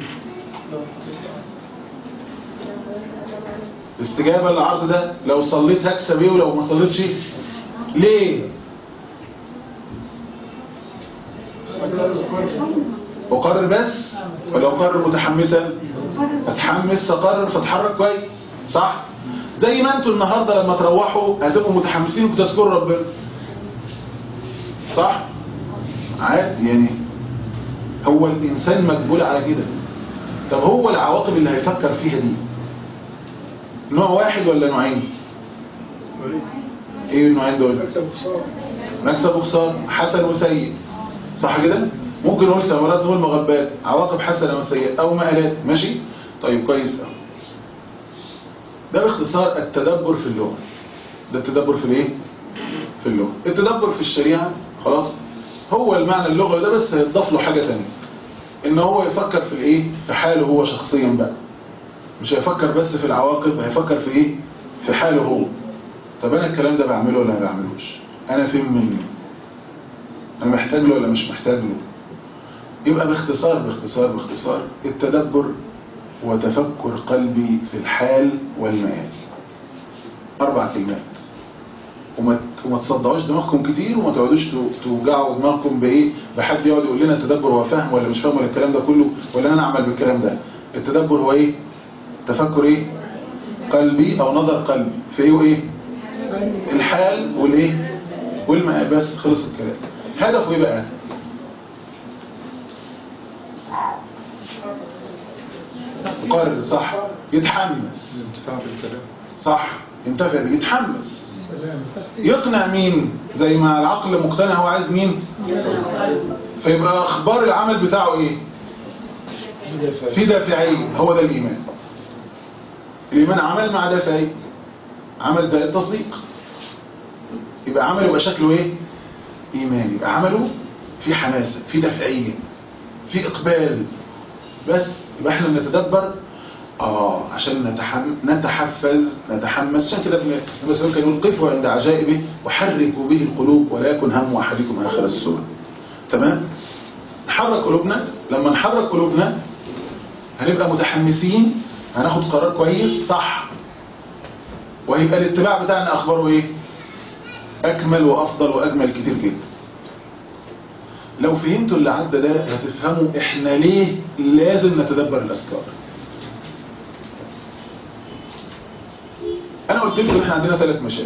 استجابة للعرض ده لو صليت هكسب ايه ولو ما صليتش ليه اقرر بس ولا اقرر متحمسا اتحمس اقرر فاتحرك كويس صح زي ما انتوا النهاردة لما تروحوا هتبقوا متحمسين وتذكروا ربنا صح عادي يعني هو الانسان مقبول على كده طب هو العواقب اللي هيفكر فيها دي نوع واحد ولا نوعين ايه النوعين دول مكسب وخسارة مكسب وخسارة حسن وسيء صح كده ممكن نقول ثمرات نقول مغبات عواقب حسنة وسيئة او مآلات ماشي طيب كويس قوي ده باختصار التدبر في اللغة ده التدبر في الايه في اللغة التدبر في الشريعة خلاص هو المعنى اللغوي ده بس هيضاف له حاجة تانية ان هو يفكر في الايه في حاله هو شخصيا بقى مش هيفكر بس في العواقب هيفكر في ايه في حاله هو طب انا الكلام ده بعمله ولا ما بعملوش انا فين منه انا محتاج له ولا مش محتاج له يبقى باختصار باختصار باختصار التدبر وتفكر قلبي في الحال والمآل اربع كلمات وما وما تصدعوش دماغكم كتير وما تقعدوش تو- توجعوا دماغكم بايه بحد يقعد يقول لنا التدبر هو فهم ولا مش فاهم ولا الكلام ده كله ولا انا اعمل بالكلام ده التدبر هو ايه تفكر ايه قلبي او نظر قلبي في ايه وايه الحال والايه والمآل بس خلص الكلام هدفه ايه بقى يقرر صح يتحمس انتفاع بالكلام صح ينتفع بيه يتحمس سلام يقنع مين زي ما العقل مقتنع هو عايز مين فيبقى اخبار العمل بتاعه ايه في دافعية هو ده الايمان الايمان عمل مع دافعية عمل زي التصديق يبقى عمله يبقى شكله ايه ايمان يبقى عمله في حماسة في دافعية في اقبال بس يبقى احنا بنتدبر اه عشان نتحم... نتحفز نتحمس عشان كده ابن ابن مسعود كان يقول قفوا عند عجائبه وحركوا به القلوب ولا يكن هم احدكم اخر السوره تمام نحرك قلوبنا لما نحرك قلوبنا هنبقى متحمسين هناخد قرار كويس صح وهيبقى الاتباع بتاعنا اخباره ايه اكمل وافضل واجمل كتير جدا لو فهمتوا اللي عدى ده هتفهموا احنا ليه لازم نتدبر الاذكار انا قلت لكم احنا عندنا ثلاث مشاكل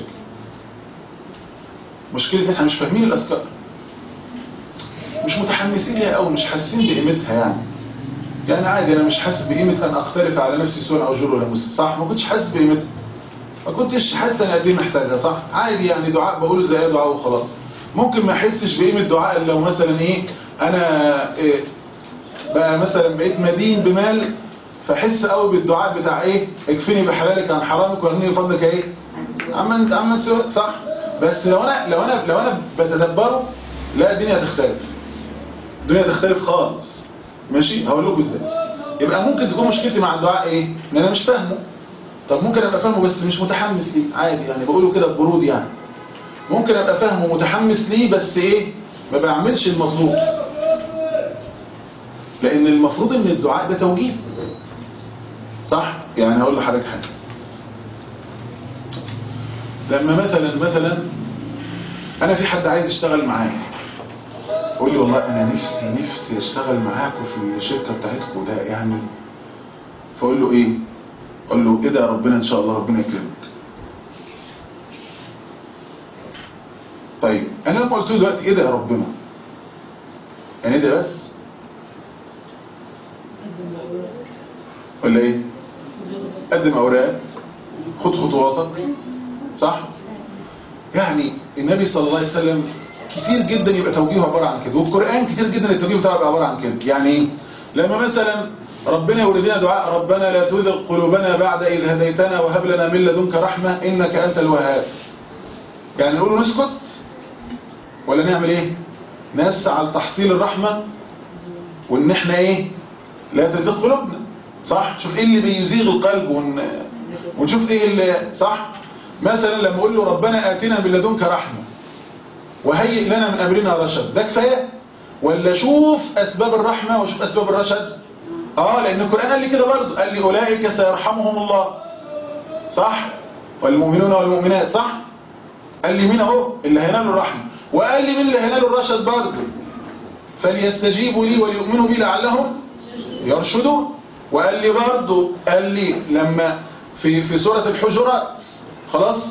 مشكلة ان احنا مش فاهمين الاذكار مش متحمسين ليها او مش حاسين بقيمتها يعني يعني عادي انا مش حاسس بقيمة ان اقترف على نفسي سوء او جر ولا مسلم صح ما كنتش حاسس بقيمتها ما كنتش حاسس انا قد ايه محتاجها صح عادي يعني دعاء بقوله زي أي دعاء وخلاص ممكن ما احسش بقيمة دعاء إلا لو مثلا ايه انا إيه بقى مثلا بقيت مدين بمال فحس قوي بالدعاء بتاع ايه اكفني بحلالك عن حرامك واغني بفضلك ايه عمن عمن سوى صح بس لو انا لو انا لو انا بتدبره لا الدنيا هتختلف الدنيا هتختلف خالص ماشي هقول لكم ازاي يبقى ممكن تكون مشكلتي مع الدعاء ايه ان انا مش فاهمه طب ممكن ابقى فاهمه بس مش متحمس ليه عادي يعني بقوله كده ببرود يعني ممكن ابقى فاهمه متحمس ليه بس ايه ما بعملش المطلوب لان المفروض ان الدعاء ده توجيه صح يعني اقول لحضرتك حاجه لما مثلا مثلا انا في حد عايز يشتغل معايا يقول لي والله انا نفسي نفسي اشتغل معاكم في الشركه بتاعتكم ده يعني فاقول له ايه اقول له ايه ده ربنا ان شاء الله ربنا يكرمك طيب انا لما قلت له دلوقتي ايه ده يا ربنا يعني ايه ده بس ولا ايه قدم اوراق خد خطواتك صح يعني النبي صلى الله عليه وسلم كتير جدا يبقى توجيهه عبارة عن كده والقرآن كتير جدا التوجيه بتاعه يبقى عبارة عن كده يعني ايه لما مثلا ربنا يورد لنا دعاء ربنا لا تزغ قلوبنا بعد إذ هديتنا وهب لنا من لدنك رحمة إنك أنت الوهاب يعني نقول له نسكت ولا نعمل ايه نسعى لتحصيل الرحمة وان احنا ايه لا تزغ قلوبنا صح شوف ايه اللي بيزيغ القلب ون... ونشوف ايه اللي صح مثلا لما اقول له ربنا اتنا من لدنك رحمه وهيئ لنا من امرنا رشد ده كفايه ولا شوف اسباب الرحمه وشوف اسباب الرشد اه لان القران قال لي كده برضه قال لي اولئك سيرحمهم الله صح والمؤمنون والمؤمنات صح قال لي مين اهو اللي هينالوا الرحمه وقال لي مين اللي هينالوا الرشد برضه فليستجيبوا لي وليؤمنوا بي لعلهم يرشدون وقال لي برضه قال لي لما في في سوره الحجرات خلاص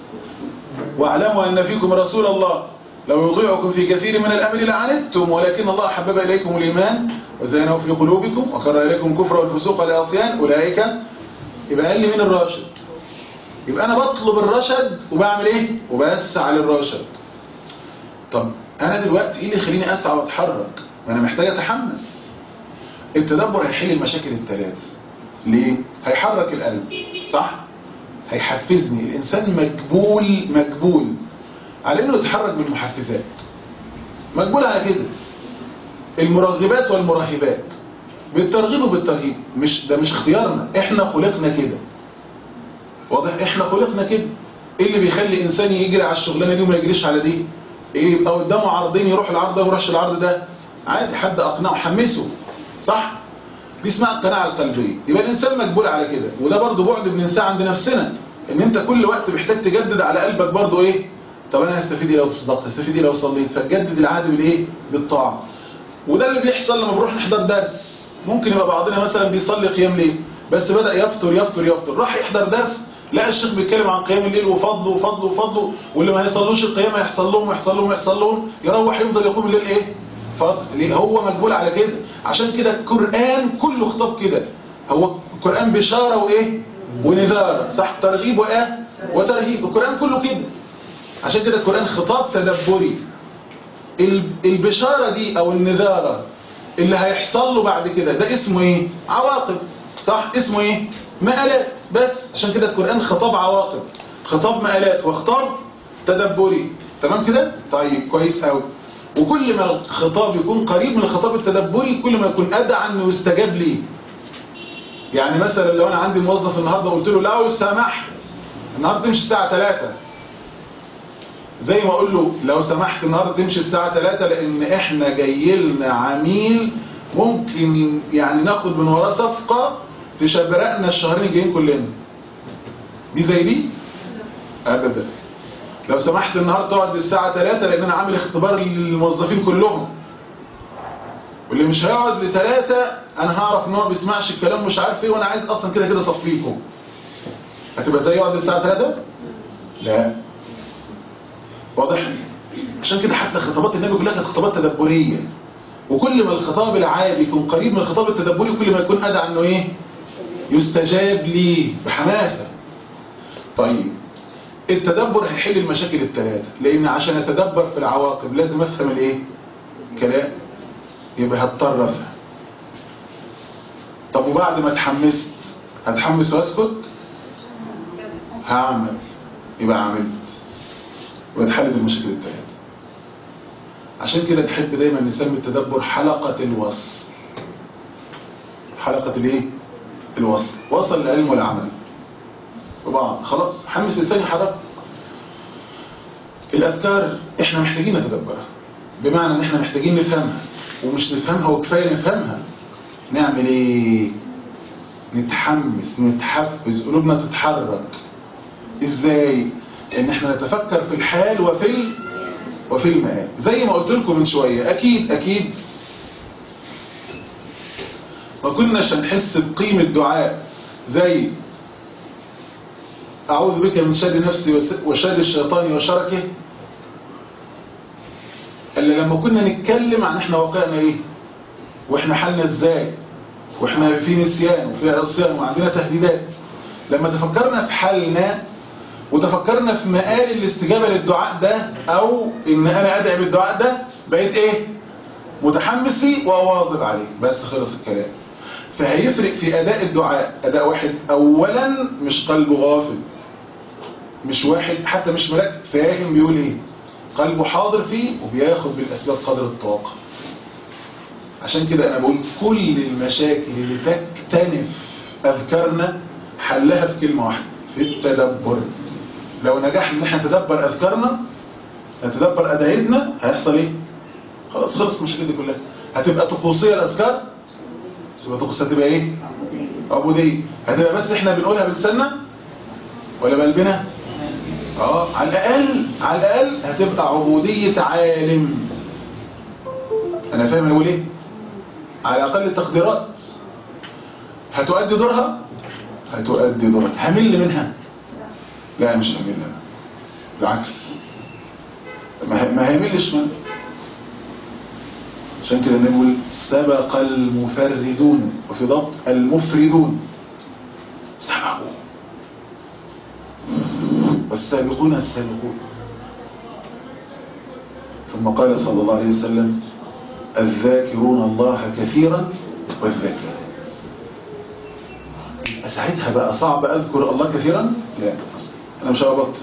واعلموا ان فيكم رسول الله لو يطيعكم في كثير من الامر لعنتم ولكن الله حبب اليكم الايمان وزينه في قلوبكم وكره اليكم الكفر والفسوق والعصيان اولئك يبقى قال لي من الراشد يبقى انا بطلب الرشد وبعمل ايه وبسعى للرشد طب انا دلوقتي ايه اللي يخليني اسعى واتحرك ما انا محتاج اتحمس التدبر هيحل المشاكل الثلاث ليه هيحرك القلب صح هيحفزني الانسان مجبول مجبول على انه يتحرك بالمحفزات مجبول على كده المرغبات والمراهبات بالترغيب وبالترهيب مش ده مش اختيارنا احنا خلقنا كده واضح احنا خلقنا كده ايه اللي بيخلي انسان يجري على الشغلانه دي وما يجريش على دي ايه يبقى قدامه عرضين يروح العرض ده وما يروحش العرض ده عادي حد اقنعه حمسه صح دي اسمها القناعه القلبيه يبقى الانسان مجبول على كده وده برضو بعد بننساه عند نفسنا ان انت كل وقت محتاج تجدد على قلبك برضو ايه طب انا هستفيد ايه لو تصدقت هستفيد ايه لو صليت فتجدد العهد بالايه بالطاعه وده اللي بيحصل لما بنروح نحضر درس ممكن يبقى بعضنا مثلا بيصلي قيام ليل بس بدا يفطر يفطر يفطر راح يحضر درس لقى الشيخ بيتكلم عن قيام الليل وفضله وفضله وفضله واللي ما يصلوش القيام هيحصل لهم ويحصل لهم ويحصل لهم يروح يفضل يقوم الليل ايه فضل ليه هو مجبول على كده عشان كده القرآن كله خطاب كده هو القرآن بشارة وايه ونذارة صح ترغيب وايه وترهيب القرآن كله كده عشان كده القرآن خطاب تدبري البشارة دي او النذارة اللي هيحصل له بعد كده ده اسمه ايه عواقب صح اسمه ايه مآلات بس عشان كده القرآن خطاب عواقب خطاب مآلات وخطاب تدبري تمام كده طيب كويس قوي وكل ما الخطاب يكون قريب من الخطاب التدبري كل ما يكون أدعى أنه يستجاب ليه يعني مثلا لو أنا عندي موظف النهاردة وقلت له لو سمحت النهاردة تمشي الساعة 3 زي ما أقول له لو سمحت النهاردة تمشي الساعة 3 لأن إحنا جاي لنا عميل ممكن يعني ناخد من وراه صفقة تشبرقنا الشهرين الجايين كلنا دي زي دي أبدا لو سمحت النهاردة تقعد للساعة 3 لأن أنا عامل اختبار للموظفين كلهم واللي مش هيقعد لثلاثة أنا هعرف إن هو بيسمعش الكلام مش عارف إيه وأنا عايز أصلا كده كده صفيكم هتبقى زي يقعد للساعة 3 لا واضح عشان كده حتى خطابات النبي كلها كانت خطابات تدبرية وكل ما الخطاب العادي يكون قريب من الخطاب التدبري كل ما يكون أدعى إنه إيه يستجاب ليه بحماسة طيب التدبر هيحل المشاكل الثلاثة لأن عشان أتدبر في العواقب لازم أفهم الإيه كلام يبقى هضطر أفهم طب وبعد ما اتحمست هتحمس واسكت هعمل يبقى عملت واتحلت المشاكل الثلاثة عشان كده نحب دايما نسمي التدبر حلقة الوصل حلقة الايه الوصل وصل العلم والعمل وبعض خلاص حمس الإنسان يحرك الأفكار إحنا محتاجين نتدبرها بمعنى إن إحنا محتاجين نفهمها ومش نفهمها وكفاية نفهمها نعمل إيه نتحمس نتحفز قلوبنا تتحرك إزاي إن إحنا نتفكر في الحال وفي ال... وفي المآل زي ما قلت لكم من شوية أكيد أكيد ما كناش هنحس بقيمة دعاء زي أعوذ بك من شر نفسي وشر الشيطان وشركه إلا لما كنا نتكلم عن إحنا واقعنا إيه وإحنا حالنا إزاي وإحنا في نسيان وفي عصيان وعندنا تهديدات لما تفكرنا في حالنا وتفكرنا في مقال الاستجابة للدعاء ده أو إن أنا أدعي بالدعاء ده بقيت إيه متحمسي وأواظب عليه بس خلص الكلام فهيفرق في أداء الدعاء أداء واحد أولا مش قلبه غافل مش واحد حتى مش مركز فاهم بيقول ايه قلبه حاضر فيه وبياخد بالأسباب قدر الطاقة عشان كده أنا بقول كل المشاكل اللي تكتنف أذكارنا حلها في كلمة واحدة في التدبر لو نجحنا ان احنا نتدبر اذكارنا نتدبر ادعيتنا هيحصل ايه خلاص خلص المشاكل دي كلها هتبقى طقوسيه الاذكار تبقى طقوسيه هتبقى ايه عبوديه هتبقى بس احنا بنقولها بلساننا ولا بقلبنا اه على الاقل على الاقل هتبقى عبوديه عالم انا فاهم انا بقول ايه على اقل التقديرات هتؤدي دورها هتؤدي دورها همل منها لا مش همل منها بالعكس ما ما هيملش منها عشان كده نقول سبق المفردون وفي ضبط المفردون سبقوا والسابقون السابقون ثم قال صلى الله عليه وسلم الذاكرون الله كثيرا والذاكرين ساعتها بقى صعب أذكر الله كثيرا لا أنا مش هبطل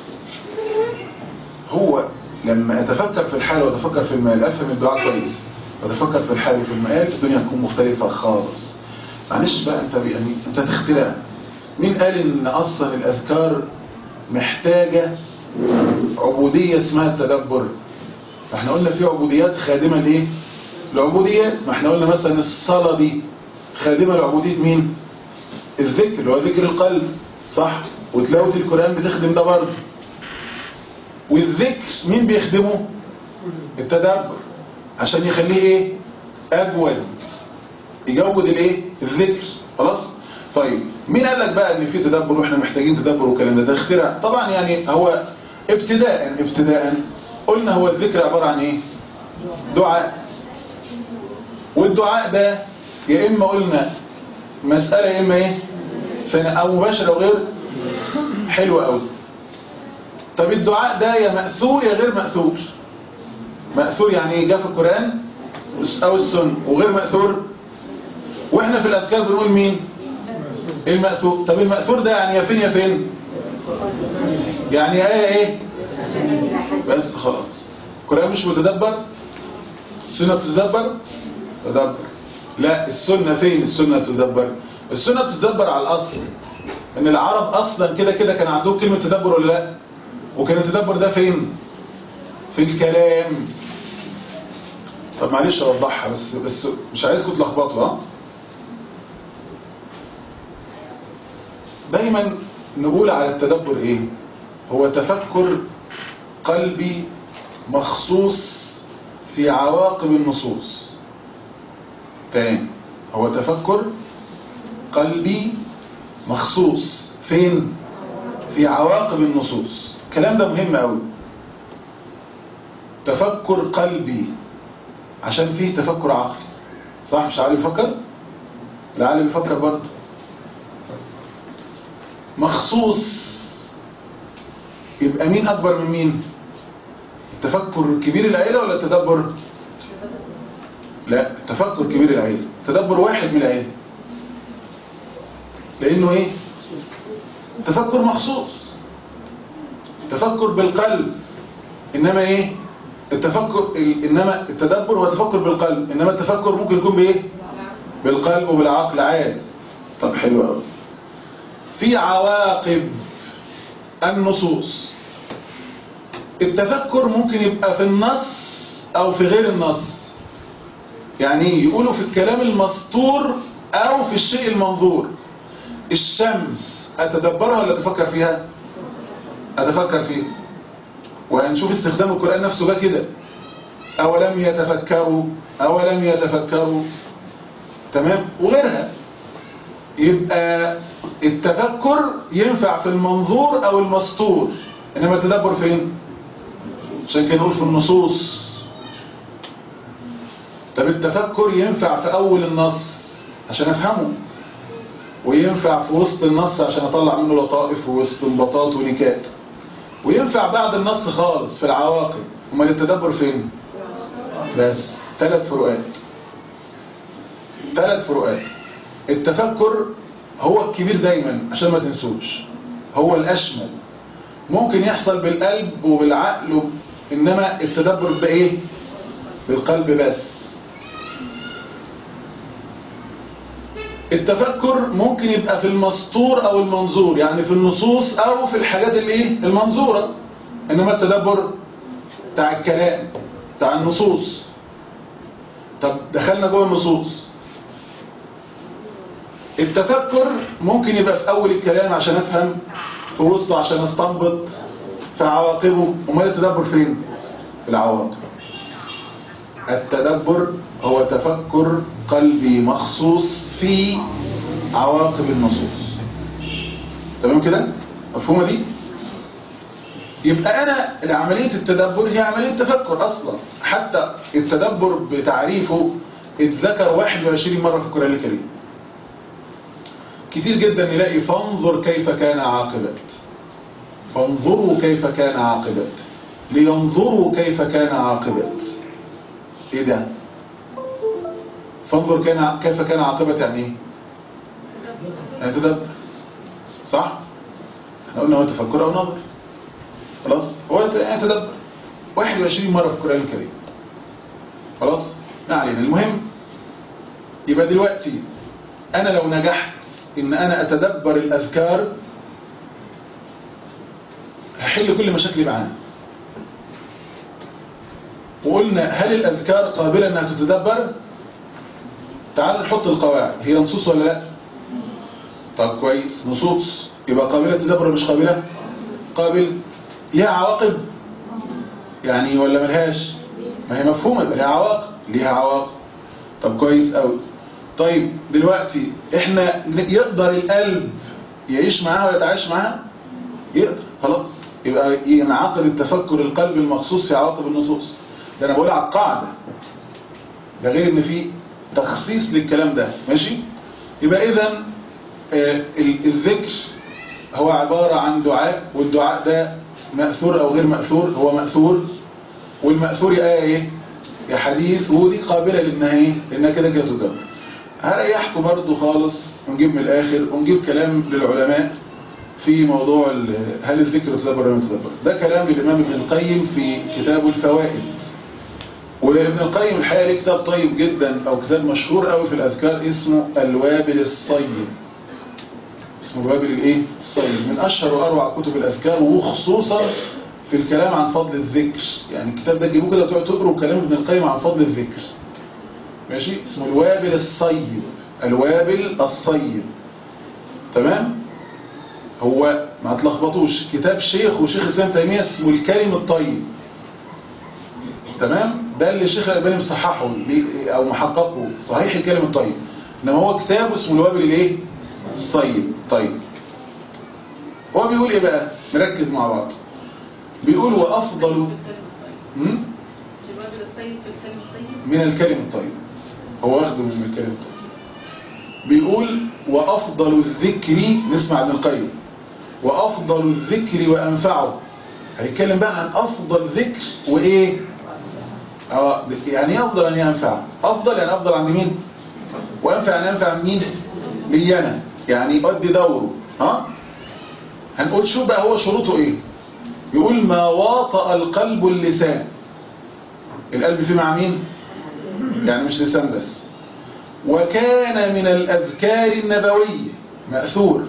هو لما أتفكر في الحال وأتفكر في المال أفهم الدعاء كويس وأتفكر في الحال وفي المال الدنيا تكون مختلفة خالص معلش بقى أنت يعني أنت تخترع مين قال إن أصلا الأذكار محتاجة عبودية اسمها التدبر احنا قلنا في عبوديات خادمة ليه العبوديات ما احنا قلنا مثلا الصلاة دي خادمة لعبودية مين الذكر اللي هو ذكر القلب صح وتلاوة القرآن بتخدم ده برضه والذكر مين بيخدمه التدبر عشان يخليه ايه اجود يجود الايه الذكر خلاص طيب مين قال لك بقى ان في تدبر واحنا محتاجين تدبر والكلام ده ده اختراع طبعا يعني هو ابتداء ابتداء قلنا هو الذكر عبارة عن ايه دعاء والدعاء ده يا اما قلنا مسألة يا اما ايه فانا او مباشر او غير حلوة قوي طب الدعاء ده يا مأثور يا غير مأثور مأثور يعني ايه جاء في القرآن او السنة وغير مأثور واحنا في الاذكار بنقول مين المأثور طب المأثور ده يعني يا فين يا فين يعني ايه ايه بس خلاص القرآن مش متدبر السنة تتدبر تدبر لا السنة فين السنة تتدبر السنة تتدبر على الأصل ان العرب اصلا كده كده كان عندهم كلمة تدبر ولا لا وكان التدبر ده فين في الكلام طب معلش اوضحها بس بس مش عايزكم تلخبطوا ها دايما نقول على التدبر ايه هو تفكر قلبي مخصوص في عواقب النصوص تاني هو تفكر قلبي مخصوص فين في عواقب النصوص الكلام ده مهم قوي تفكر قلبي عشان فيه تفكر عقلي صح مش عقلي بيفكر العقل بيفكر برضه مخصوص يبقى مين اكبر من مين التفكر كبير العيلة ولا التدبر لا التفكر كبير العيلة تدبر واحد من العيلة لانه ايه تفكر مخصوص تفكر بالقلب انما ايه التفكر انما التدبر هو تفكر بالقلب انما التفكر ممكن يكون بايه بالقلب وبالعقل عادي طب حلو قوي في عواقب النصوص التفكر ممكن يبقى في النص او في غير النص يعني يقولوا في الكلام المسطور او في الشيء المنظور الشمس اتدبرها ولا اتفكر فيها اتفكر فيها وهنشوف استخدام القرآن نفسه بقى كده اولم يتفكروا اولم يتفكروا تمام وغيرها يبقى التفكر ينفع في المنظور او المسطور انما التدبر فين عشان كده نقول في النصوص طب التفكر ينفع في اول النص عشان افهمه وينفع في وسط النص عشان اطلع منه لطائف واستنباطات ونكات وينفع بعد النص خالص في العواقب امال التدبر فين بس ثلاث فروقات ثلاث فروقات التفكر هو الكبير دايما عشان ما تنسوش هو الاشمل ممكن يحصل بالقلب وبالعقل انما التدبر بايه بالقلب بس التفكر ممكن يبقى في المسطور او المنظور يعني في النصوص او في الحاجات الايه المنظورة انما التدبر بتاع الكلام بتاع النصوص طب دخلنا جوه النصوص التفكر ممكن يبقى في اول الكلام عشان افهم في وسطه عشان استنبط في عواقبه امال التدبر فين في العواقب التدبر هو تفكر قلبي مخصوص في عواقب النصوص تمام كده مفهومه دي يبقى انا عمليه التدبر هي عمليه تفكر اصلا حتى التدبر بتعريفه اتذكر 21 مره في القران الكريم كتير جدا نلاقي فانظر كيف كان عاقبة فانظروا كيف كان عاقبة لينظروا كيف كان عاقبة ايه ده فانظر كان كيف كان عاقبة يعني ايه يعني تدبر صح احنا قلنا هو تفكر او نظر خلاص هو يعني تدبر 21 مرة في القرآن الكريم خلاص ما علينا المهم يبقى دلوقتي انا لو نجحت ان انا اتدبر الاذكار هحل كل مشاكلي معانا وقلنا هل الاذكار قابلة انها تتدبر تعال نحط القواعد هي نصوص ولا لا طب كويس نصوص يبقى قابلة تدبر ولا مش قابلة قابل ليها عواقب يعني ولا ملهاش ما هي مفهومة يبقى ليها عواقب ليها عواقب طب كويس قوي طيب دلوقتي احنا يقدر القلب يعيش معاها ولا يتعايش معاها يقدر خلاص يبقى ينعقد التفكر القلب المخصوص في عواقب النصوص ده انا بقول على القاعدة ده غير ان في تخصيص للكلام ده ماشي يبقى اذا آه الذكر هو عبارة عن دعاء والدعاء ده مأثور او غير مأثور هو مأثور والمأثور يا ايه يا حديث ودي قابلة لانها ايه لانها كده كده تدبر هريحكم برضو خالص ونجيب من الآخر ونجيب كلام للعلماء في موضوع هل الذكر تدبر ولا تدبر ده كلام للإمام ابن القيم في كتابه الفوائد وابن القيم الحقيقة ليه كتاب طيب جدا أو كتاب مشهور قوي في الأذكار اسمه الوابل الصيب اسمه الوابل الايه الصيب من أشهر وأروع كتب الأذكار وخصوصا في الكلام عن فضل الذكر يعني الكتاب ده تجيبوه كده وتقعدوا تقروا كلام ابن القيم عن فضل الذكر ماشي اسمه الوابل الصيب الوابل الصيب تمام هو ما تلخبطوش كتاب شيخ وشيخ الاسلام تيميه اسمه الكلم الطيب تمام ده اللي الشيخ الالباني مصححه او محققه صحيح الكلم الطيب انما هو كتاب اسمه الوابل الايه الصيب طيب هو بيقول ايه بقى نركز مع بعض بيقول وافضل من الكلم الطيب هو واخده من الكلم الطيب بيقول وأفضل الذكر نسمع ابن القيم وأفضل الذكر وأنفعه هيتكلم بقى عن أفضل ذكر وإيه اه يعني أفضل أن ينفع أفضل يعني أفضل عند مين وأنفع يعني أنفع عند مين لي أنا يعني يؤدي دوره ها هنقول شو بقى هو شروطه إيه يقول ما واطأ القلب اللسان القلب فيه مع مين يعني مش لسان بس وكان من الأذكار النبوية مأثور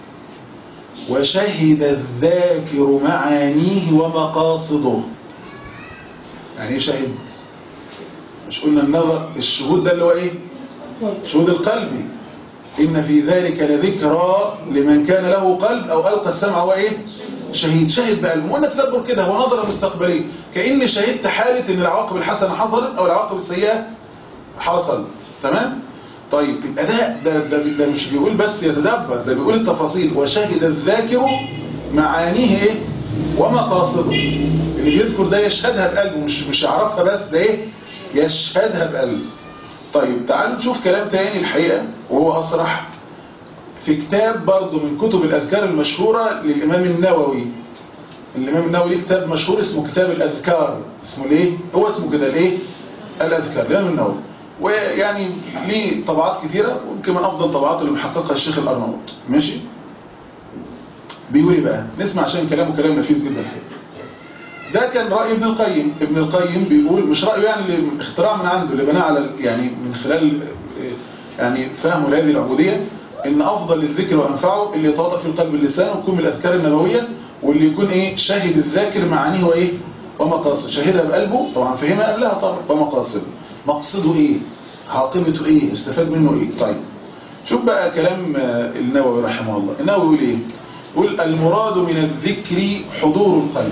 وشهد الذاكر معانيه ومقاصده يعني ايه شهد مش قلنا النظر الشهود ده اللي هو ايه شهود القلب إن في ذلك لذكرى لمن كان له قلب أو ألقى السمع وايه شهيد شهد بقلبه وانا تدبر كده هو نظرة مستقبلية كأني شهدت حالة ان العواقب الحسنة حصلت او العواقب السيئة حصلت تمام طيب يبقى ده ده, ده ده مش بيقول بس يتدبر ده بيقول التفاصيل وشهد الذاكر معانيه ايه ومقاصده اللي بيذكر ده يشهدها بقلبه مش مش يعرفها بس ده ايه يشهدها بقلبه طيب تعالوا نشوف كلام تاني الحقيقة وهو أصرح في كتاب برضه من كتب الأذكار المشهورة للإمام النووي الإمام النووي ليه كتاب مشهور اسمه كتاب الأذكار اسمه ليه؟ هو اسمه كده ليه؟ الأذكار الإمام النووي ويعني ليه طبعات كثيرة ويمكن من أفضل طبعات اللي محققها الشيخ الأرناؤوط ماشي؟ بيقول ايه بقى؟ نسمع عشان كلامه كلام نفيس جدا ده كان رأي ابن القيم ابن القيم بيقول مش رأيه يعني اللي اختراع من عنده اللي بناه على يعني من خلال يعني فهموا لهذه العبودية ان افضل الذكر وانفعه اللي يتواطأ في القلب اللسان ويكون من الاذكار النبوية واللي يكون ايه شاهد الذاكر معانيه وايه ومقاصد شاهدها بقلبه طبعا فهمها قبلها طبعا ومقاصد مقصده ايه عاقبته ايه استفاد منه ايه طيب شوف بقى كلام النووي رحمه الله النووي يقول ايه يقول المراد من الذكر حضور القلب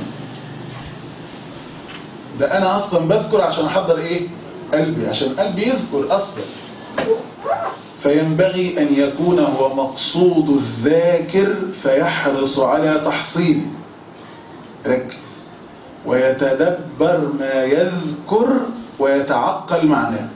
ده انا اصلا بذكر عشان احضر ايه قلبي عشان قلبي يذكر اصلا فينبغي ان يكون هو مقصود الذاكر فيحرص على تحصيله ركز ويتدبر ما يذكر ويتعقل معناه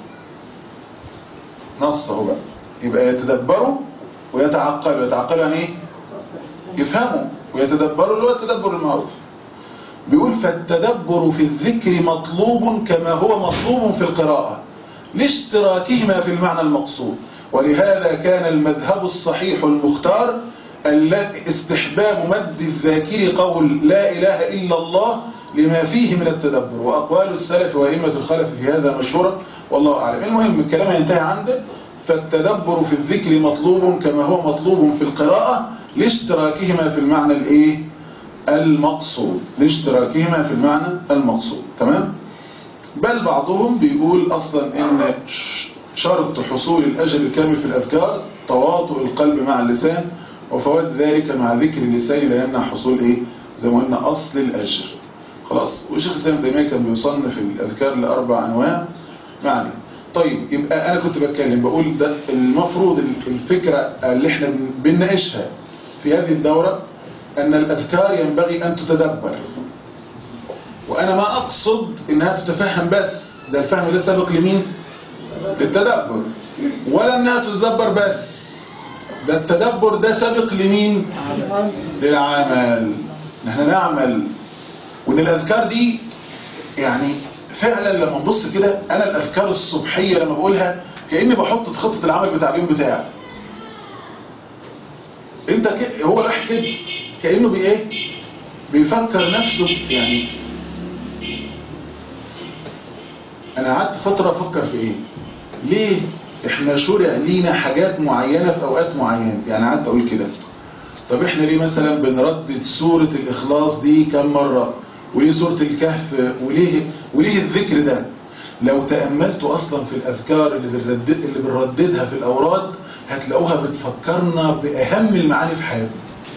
نصه بقى يبقى يتدبره ويتعقل ويتعقل يعني ايه يفهمه ويتدبره اللي هو التدبر المعروف بيقول فالتدبر في الذكر مطلوب كما هو مطلوب في القراءة لاشتراكهما في المعنى المقصود ولهذا كان المذهب الصحيح المختار استحباب مد الذاكر قول لا إله إلا الله لما فيه من التدبر وأقوال السلف وأئمة الخلف في هذا مشهورا والله أعلم المهم الكلام ينتهي عنده فالتدبر في الذكر مطلوب كما هو مطلوب في القراءة لاشتراكهما في المعنى الايه المقصود لاشتراكهما في المعنى المقصود تمام بل بعضهم بيقول اصلا ان شرط حصول الاجر الكامل في الاذكار تواطؤ القلب مع اللسان وفوات ذلك مع ذكر اللسان لا يمنع حصول ايه زي ما قلنا اصل الاجر خلاص وشيخ الاسلام تيميه كان بيصنف الاذكار لاربع انواع معنى طيب يبقى انا كنت بتكلم بقول ده المفروض الفكره اللي احنا بنناقشها في هذه الدوره ان الاذكار ينبغي ان تتدبر وانا ما اقصد انها تتفهم بس ده الفهم ده سابق لمين للتدبر ولا انها تتدبر بس ده التدبر ده سابق لمين للعمل نحن نعمل وان الاذكار دي يعني فعلا لما نبص كده انا الاذكار الصبحيه لما بقولها كاني بحط في خطه العمل بتاع اليوم بتاعي انت كده هو الواحد كده كانه بايه بيفكر نفسه يعني انا قعدت فتره افكر في ايه ليه احنا شرع لينا حاجات معينه في اوقات معينه يعني قعدت اقول كده طب احنا ليه مثلا بنردد سوره الاخلاص دي كم مره وليه سورة الكهف وليه, وليه الذكر ده لو تأملتوا أصلا في الأذكار اللي, بنردد اللي بنرددها في الأوراد هتلاقوها بتفكرنا بأهم المعاني في حياتنا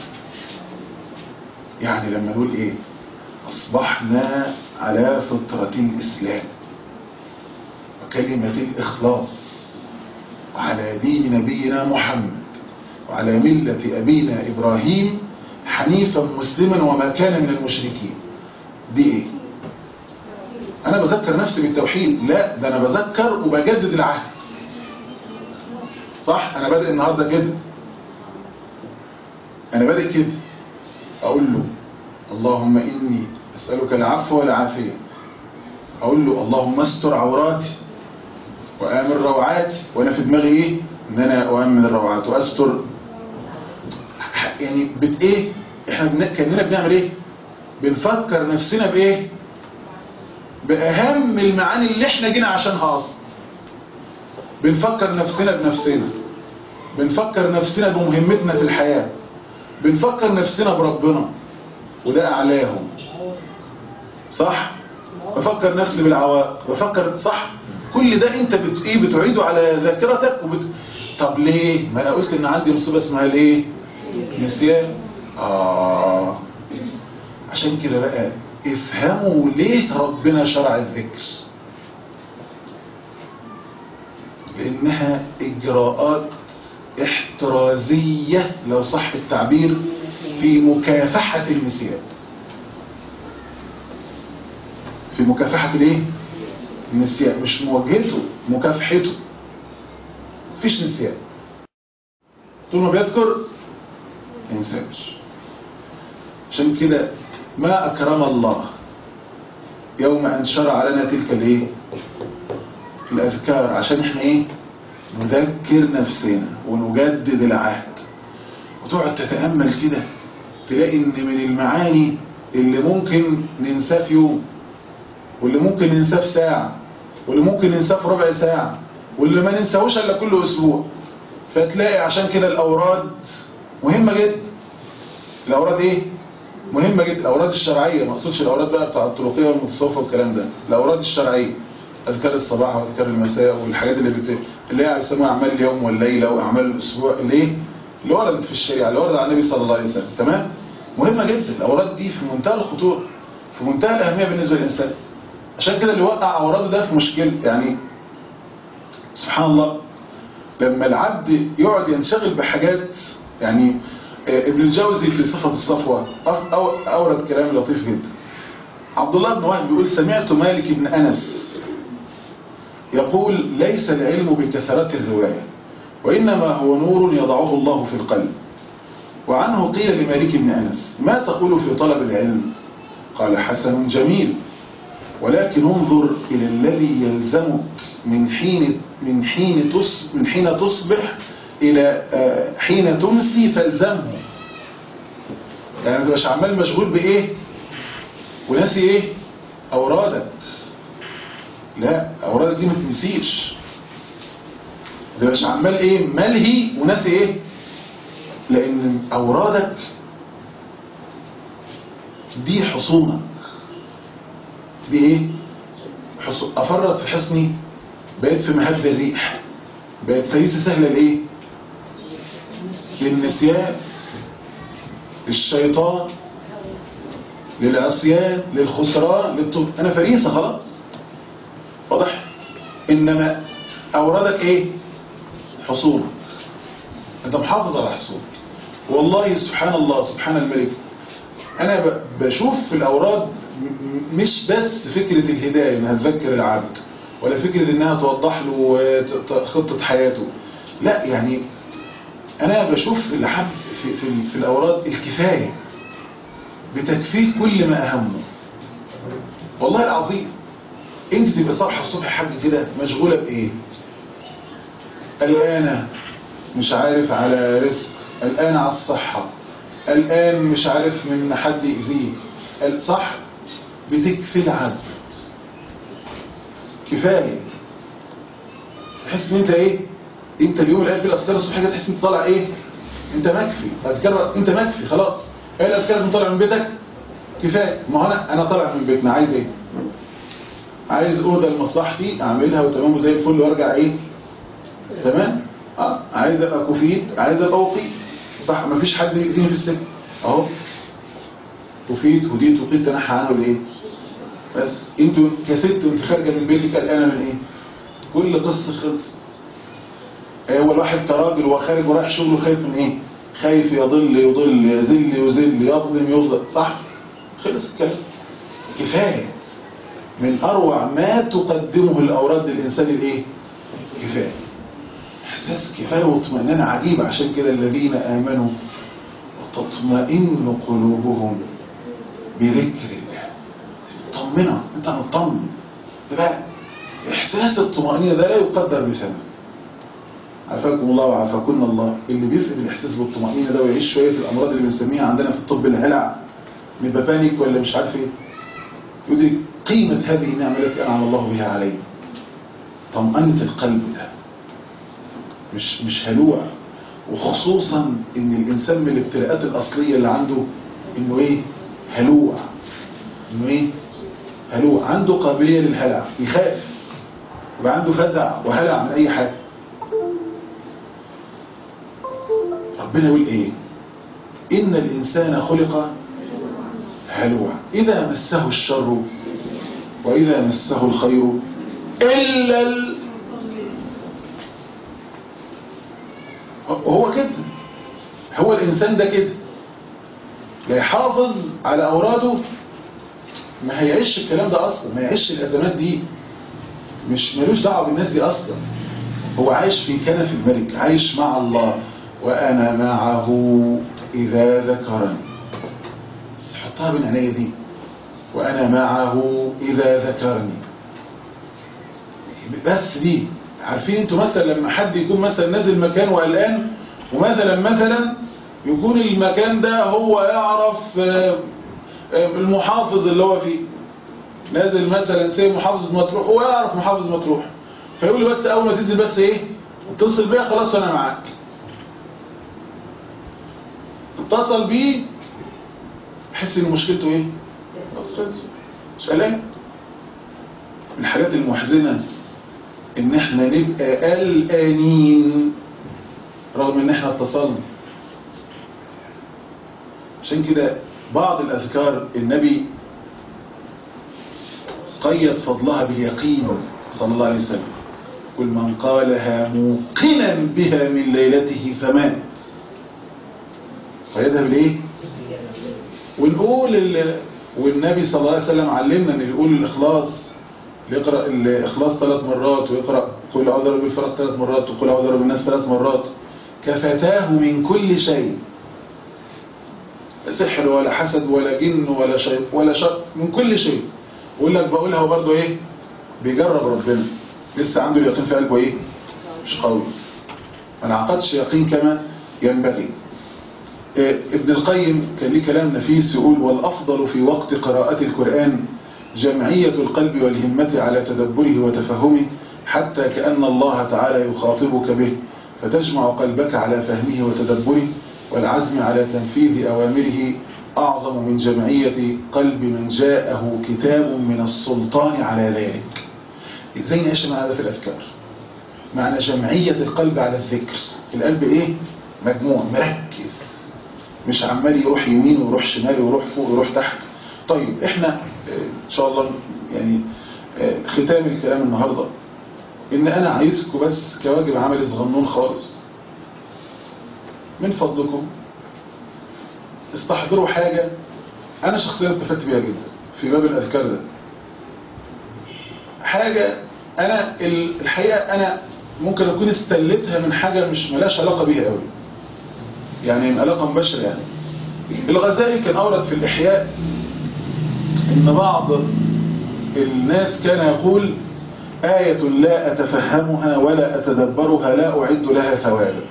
يعني لما نقول إيه أصبحنا على فطرة الإسلام وكلمة الإخلاص وعلى دين نبينا محمد وعلى ملة أبينا إبراهيم حنيفا مسلما وما كان من المشركين دي ايه انا بذكر نفسي بالتوحيد لا ده انا بذكر وبجدد العهد صح انا بادئ النهارده كده انا بادئ كده اقول له اللهم اني اسالك العفو والعافيه اقول له اللهم استر عوراتي وامن روعاتي وانا في دماغي ايه ان انا اؤمن الروعات واستر يعني بت ايه احنا بن... كاننا بنعمل ايه بنفكر نفسنا بايه باهم المعاني اللي احنا جينا عشانها اصلا بنفكر نفسنا بنفسنا بنفكر نفسنا بمهمتنا في الحياة بنفكر نفسنا بربنا وده اعلاهم صح بفكر نفسي بالعوائق بفكر صح كل ده انت بت... ايه بتعيده على ذاكرتك وبت... طب ليه ما انا قلت ان عندي مصيبه اسمها الايه نسيان اه عشان كده بقى افهموا ليه ربنا شرع الذكر لانها اجراءات احترازية لو صح التعبير في مكافحة النسيان في مكافحة الايه النسيان مش مواجهته مكافحته مفيش نسيان طول ما بيذكر ينساش عشان كده ما أكرم الله يوم أن شرع لنا تلك الايه الأذكار عشان احنا ايه نذكر نفسنا ونجدد العهد وتقعد تتأمل كده تلاقي ان من المعاني اللي ممكن ننساه في يوم واللي ممكن ننساه في ساعة واللي ممكن ننساه في ربع ساعة واللي ما ننساهوش الا كل اسبوع فتلاقي عشان كده الاوراد مهمه جدا الاوراد ايه مهمه جدا الاوراد الشرعيه ما اقصدش الاوراد بقى بتاع الطرقيه والمتصوفه والكلام ده الاوراد الشرعيه اذكار الصباح واذكار المساء والحاجات اللي بت... اللي هي بيسموها اعمال اليوم والليله واعمال الاسبوع اللي ايه اللي وردت في الشريعه اللي وردت على النبي صلى الله عليه وسلم تمام مهمه جدا الاوراد دي في منتهى الخطوره في منتهى الاهميه بالنسبه للانسان عشان كده اللي وقع اوراده ده في مشكله يعني سبحان الله لما العبد يقعد ينشغل بحاجات يعني ابن الجوزي في صفة الصفوة أورد كلام لطيف جدا عبد الله بن وهب بيقول سمعت مالك بن أنس يقول ليس العلم بكثرة الرواية وإنما هو نور يضعه الله في القلب وعنه قيل لمالك بن أنس ما تقول في طلب العلم قال حسن جميل ولكن انظر إلى الذي يلزمك من حين من حين تص من حين تصبح إلى حين تمسي فالزمه يعني ما تبقاش عمال مشغول بإيه وناسي إيه أورادك لا أورادك دي ما تنسيش ما تبقاش عمال إيه ملهي وناسي إيه لأن أورادك دي حصونك دي إيه حصون أفرط في حصني بقيت في مهد الريح بقت فريسة سهلة لإيه للنسيان للشيطان للعصيان للخسران للطب انا فريسة خلاص واضح انما اوردك ايه حصولك انت محافظ على حصولك والله سبحان الله سبحان الملك انا بشوف في الاوراد مش بس فكرة الهداية انها تذكر العبد ولا فكرة انها توضح له خطة حياته لا يعني انا بشوف الحب في, في, في الاوراد الكفاية بتكفيه كل ما اهمه والله العظيم انت تبقى صاحي الصبح حاجة كده مشغولة بايه الان مش عارف على رزق الان على الصحة الان مش عارف من حد يأذيه صح بتكفي العبد كفاية تحس ان انت ايه انت اليوم الاول في الاذكار الصبحيه تحس انت طالع ايه انت مكفي اذكار انت مكفي خلاص ايه الاذكار اللي طالع من بيتك كفايه ما هو انا انا طالع من بيتنا عايز ايه عايز اوضه لمصلحتي اعملها وتمام زي الفل وارجع ايه تمام اه عايز ابقى كفيت عايز ابقى وقيت صح مفيش حد يأذيني في السجن اهو كفيت وديت وقيت تنحى عنه ليه بس انت كست وانت خارجه من بيتك قلقانه من ايه كل قصه خلصت هو الواحد كراجل وخارج ورايح شغله خايف من ايه خايف يضل يضل يذل يذل يظلم يظلم صح خلص الكلام كفايه من اروع ما تقدمه الاوراد للانسان الايه كفايه احساس كفايه واطمئنان عجيب عشان كده الذين امنوا وتطمئن قلوبهم بذكر الله طمنه انت مطمن تبقى احساس الطمأنينة ده لا يقدر بثمن عافاكم الله وعافاكم الله اللي بيفقد الاحساس بالطمأنينة ده ويعيش شوية في الامراض اللي بنسميها عندنا في الطب الهلع نبقى بانيك ولا مش عارف ايه يدرك قيمة هذه النعمة التي انعم الله بها عليه طمأنة القلب ده مش مش هلوع وخصوصا ان الانسان من الابتلاءات الاصلية اللي عنده انه ايه هلوع انه ايه هلوع عنده قابلية للهلع يخاف يبقى عنده فزع وهلع من اي حاجة ربنا يقول ايه ان الانسان خلق هلوع اذا مسه الشر واذا مسه الخير الا ال... هو كده هو الانسان ده كده لا يحافظ على اوراده ما هيعيش الكلام ده اصلا ما يعيش الازمات دي مش ملوش دعوه بالناس دي اصلا هو عايش في كنف الملك عايش مع الله وانا معه اذا ذكرني حطها بين عينيا دي وانا معه اذا ذكرني بس دي عارفين انتوا مثلا لما حد يكون مثلا نازل مكان وقلقان ومثلا مثلا يكون المكان ده هو يعرف المحافظ اللي هو فيه نازل مثلا سي محافظ مطروح هو يعرف محافظ مطروح فيقول لي بس اول ما تنزل بس ايه اتصل بيا خلاص انا معاك اتصل بيه حس ان مشكلته ايه بس خلص مش قلقان من الحاجات المحزنة ان احنا نبقى قلقانين رغم ان احنا اتصلنا عشان كده بعض الاذكار النبي قيد فضلها باليقين صلى الله عليه وسلم قل من قالها موقنا بها من ليلته فمات قيدها بالايه ونقول ال... والنبي صلى الله عليه وسلم علمنا ان يقول الاخلاص يقرا الاخلاص ثلاث مرات ويقرا قل اعوذ برب الفلق ثلاث مرات وقل اعوذ برب الناس ثلاث مرات كفتاه من كل شيء سحر ولا حسد ولا جن ولا شيء ولا شر من كل شيء يقول لك بقولها وبرضه ايه بيجرب ربنا لسه عنده اليقين في قلبه ايه مش قوي ما انعقدش يقين كما ينبغي ابن القيم كان ليه كلام نفيس يقول والأفضل في وقت قراءة القرآن جمعية القلب والهمة على تدبره وتفهمه حتى كأن الله تعالى يخاطبك به فتجمع قلبك على فهمه وتدبره والعزم على تنفيذ أوامره أعظم من جمعية قلب من جاءه كتاب من السلطان على ذلك إزاي نعيش مع هذا في الأفكار معنى جمعية القلب على الذكر القلب إيه؟ مجموع مركز مش عمال يروح يمين ويروح شمال ويروح فوق ويروح تحت طيب احنا ان شاء الله يعني ختام الكلام النهاردة ان انا عايزكم بس كواجب عملي صغنون خالص من فضلكم استحضروا حاجة انا شخصيا استفدت بيها جدا في باب الاذكار ده حاجة انا الحقيقة انا ممكن اكون استلتها من حاجة مش ملاش علاقة بيها قوي يعني علاقة مباشرة يعني الغزالي كان أورد في الإحياء إن بعض الناس كان يقول آية لا أتفهمها ولا أتدبرها لا أعد لها ثوابا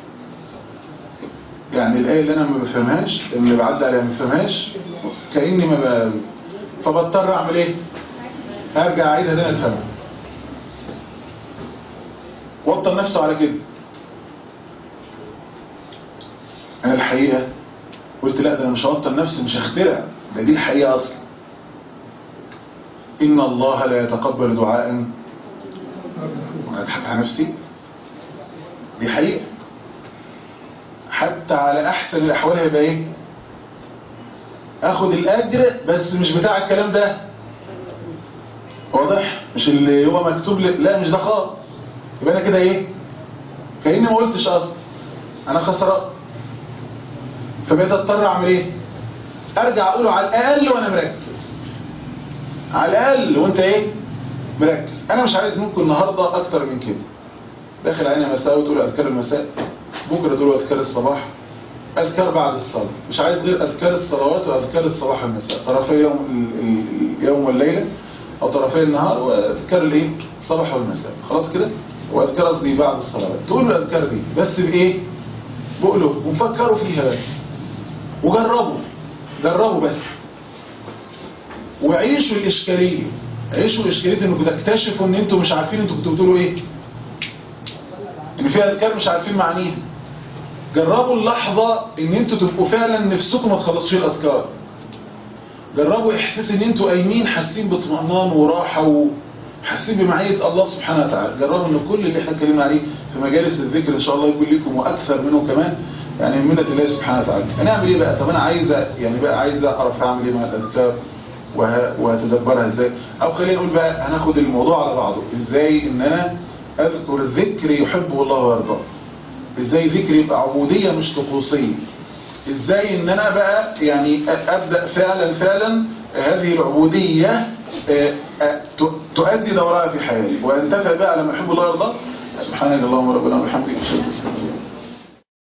يعني الآية اللي أنا ما بفهمهاش اللي بعد عليها ما بفهمهاش كأني ما ب... فبضطر أعمل إيه أرجع أعيدها تاني أفهمها وطن نفسه على كده انا الحقيقة قلت لا ده انا مش هوطن نفسي مش هخترع ده دي الحقيقة اصلا ان الله لا يتقبل دعاء وانا اضحك على نفسي دي حقيقة حتى على احسن الاحوال هيبقى ايه اخد الاجر بس مش بتاع الكلام ده واضح مش اللي هو مكتوب لي لا مش ده خالص يبقى انا كده ايه كاني ما قلتش اصلا انا خسران فبقيت اضطر اعمل ايه ارجع اقوله على الاقل وانا مركز على الاقل وانت ايه مركز انا مش عايز منكم النهارده اكتر من كده داخل علينا مساء وتقول اذكار المساء بكره تقولوا اذكار الصباح اذكار بعد الصلاه مش عايز غير اذكار الصلوات واذكار الصباح والمساء طرفي يوم اليوم والليله او طرفي النهار واذكار الايه الصباح والمساء خلاص كده واذكار قصدي بعد الصلوات تقولوا الاذكار دي بس بايه بقولوا وفكروا فيها بس وجربوا جربوا بس وعيشوا الإشكالية عيشوا الإشكالية انكم تكتشفوا ان انتوا مش عارفين انتوا كنتوا بتقولوا ايه ان في اذكار مش عارفين معانيها جربوا اللحظة ان انتوا تبقوا فعلا نفسكم ما تخلصوش الاذكار جربوا احساس ان انتوا قايمين حاسين باطمئنان وراحة وحاسين بمعية الله سبحانه وتعالى جربوا ان كل اللي احنا اتكلمنا عليه في مجالس الذكر ان شاء الله يكون لكم واكثر منه كمان يعني من منة الله سبحانه وتعالى هنعمل ايه بقى طب انا عايزه يعني بقى عايزه اعرف اعمل ايه مع الاذكار وهتدبرها ازاي او خلينا نقول بقى هناخد الموضوع على بعضه ازاي ان انا اذكر الذكر يحبه الله ويرضاه ازاي ذكر يبقى عبودية مش طقوسية ازاي ان انا بقى يعني ابدأ فعلا فعلا هذه العبودية تؤدي دورها في حياتي وانتفع بقى لما يحب الله ويرضاه سبحانك اللهم ربنا وبحمدك اشهد ان لا اله الا انت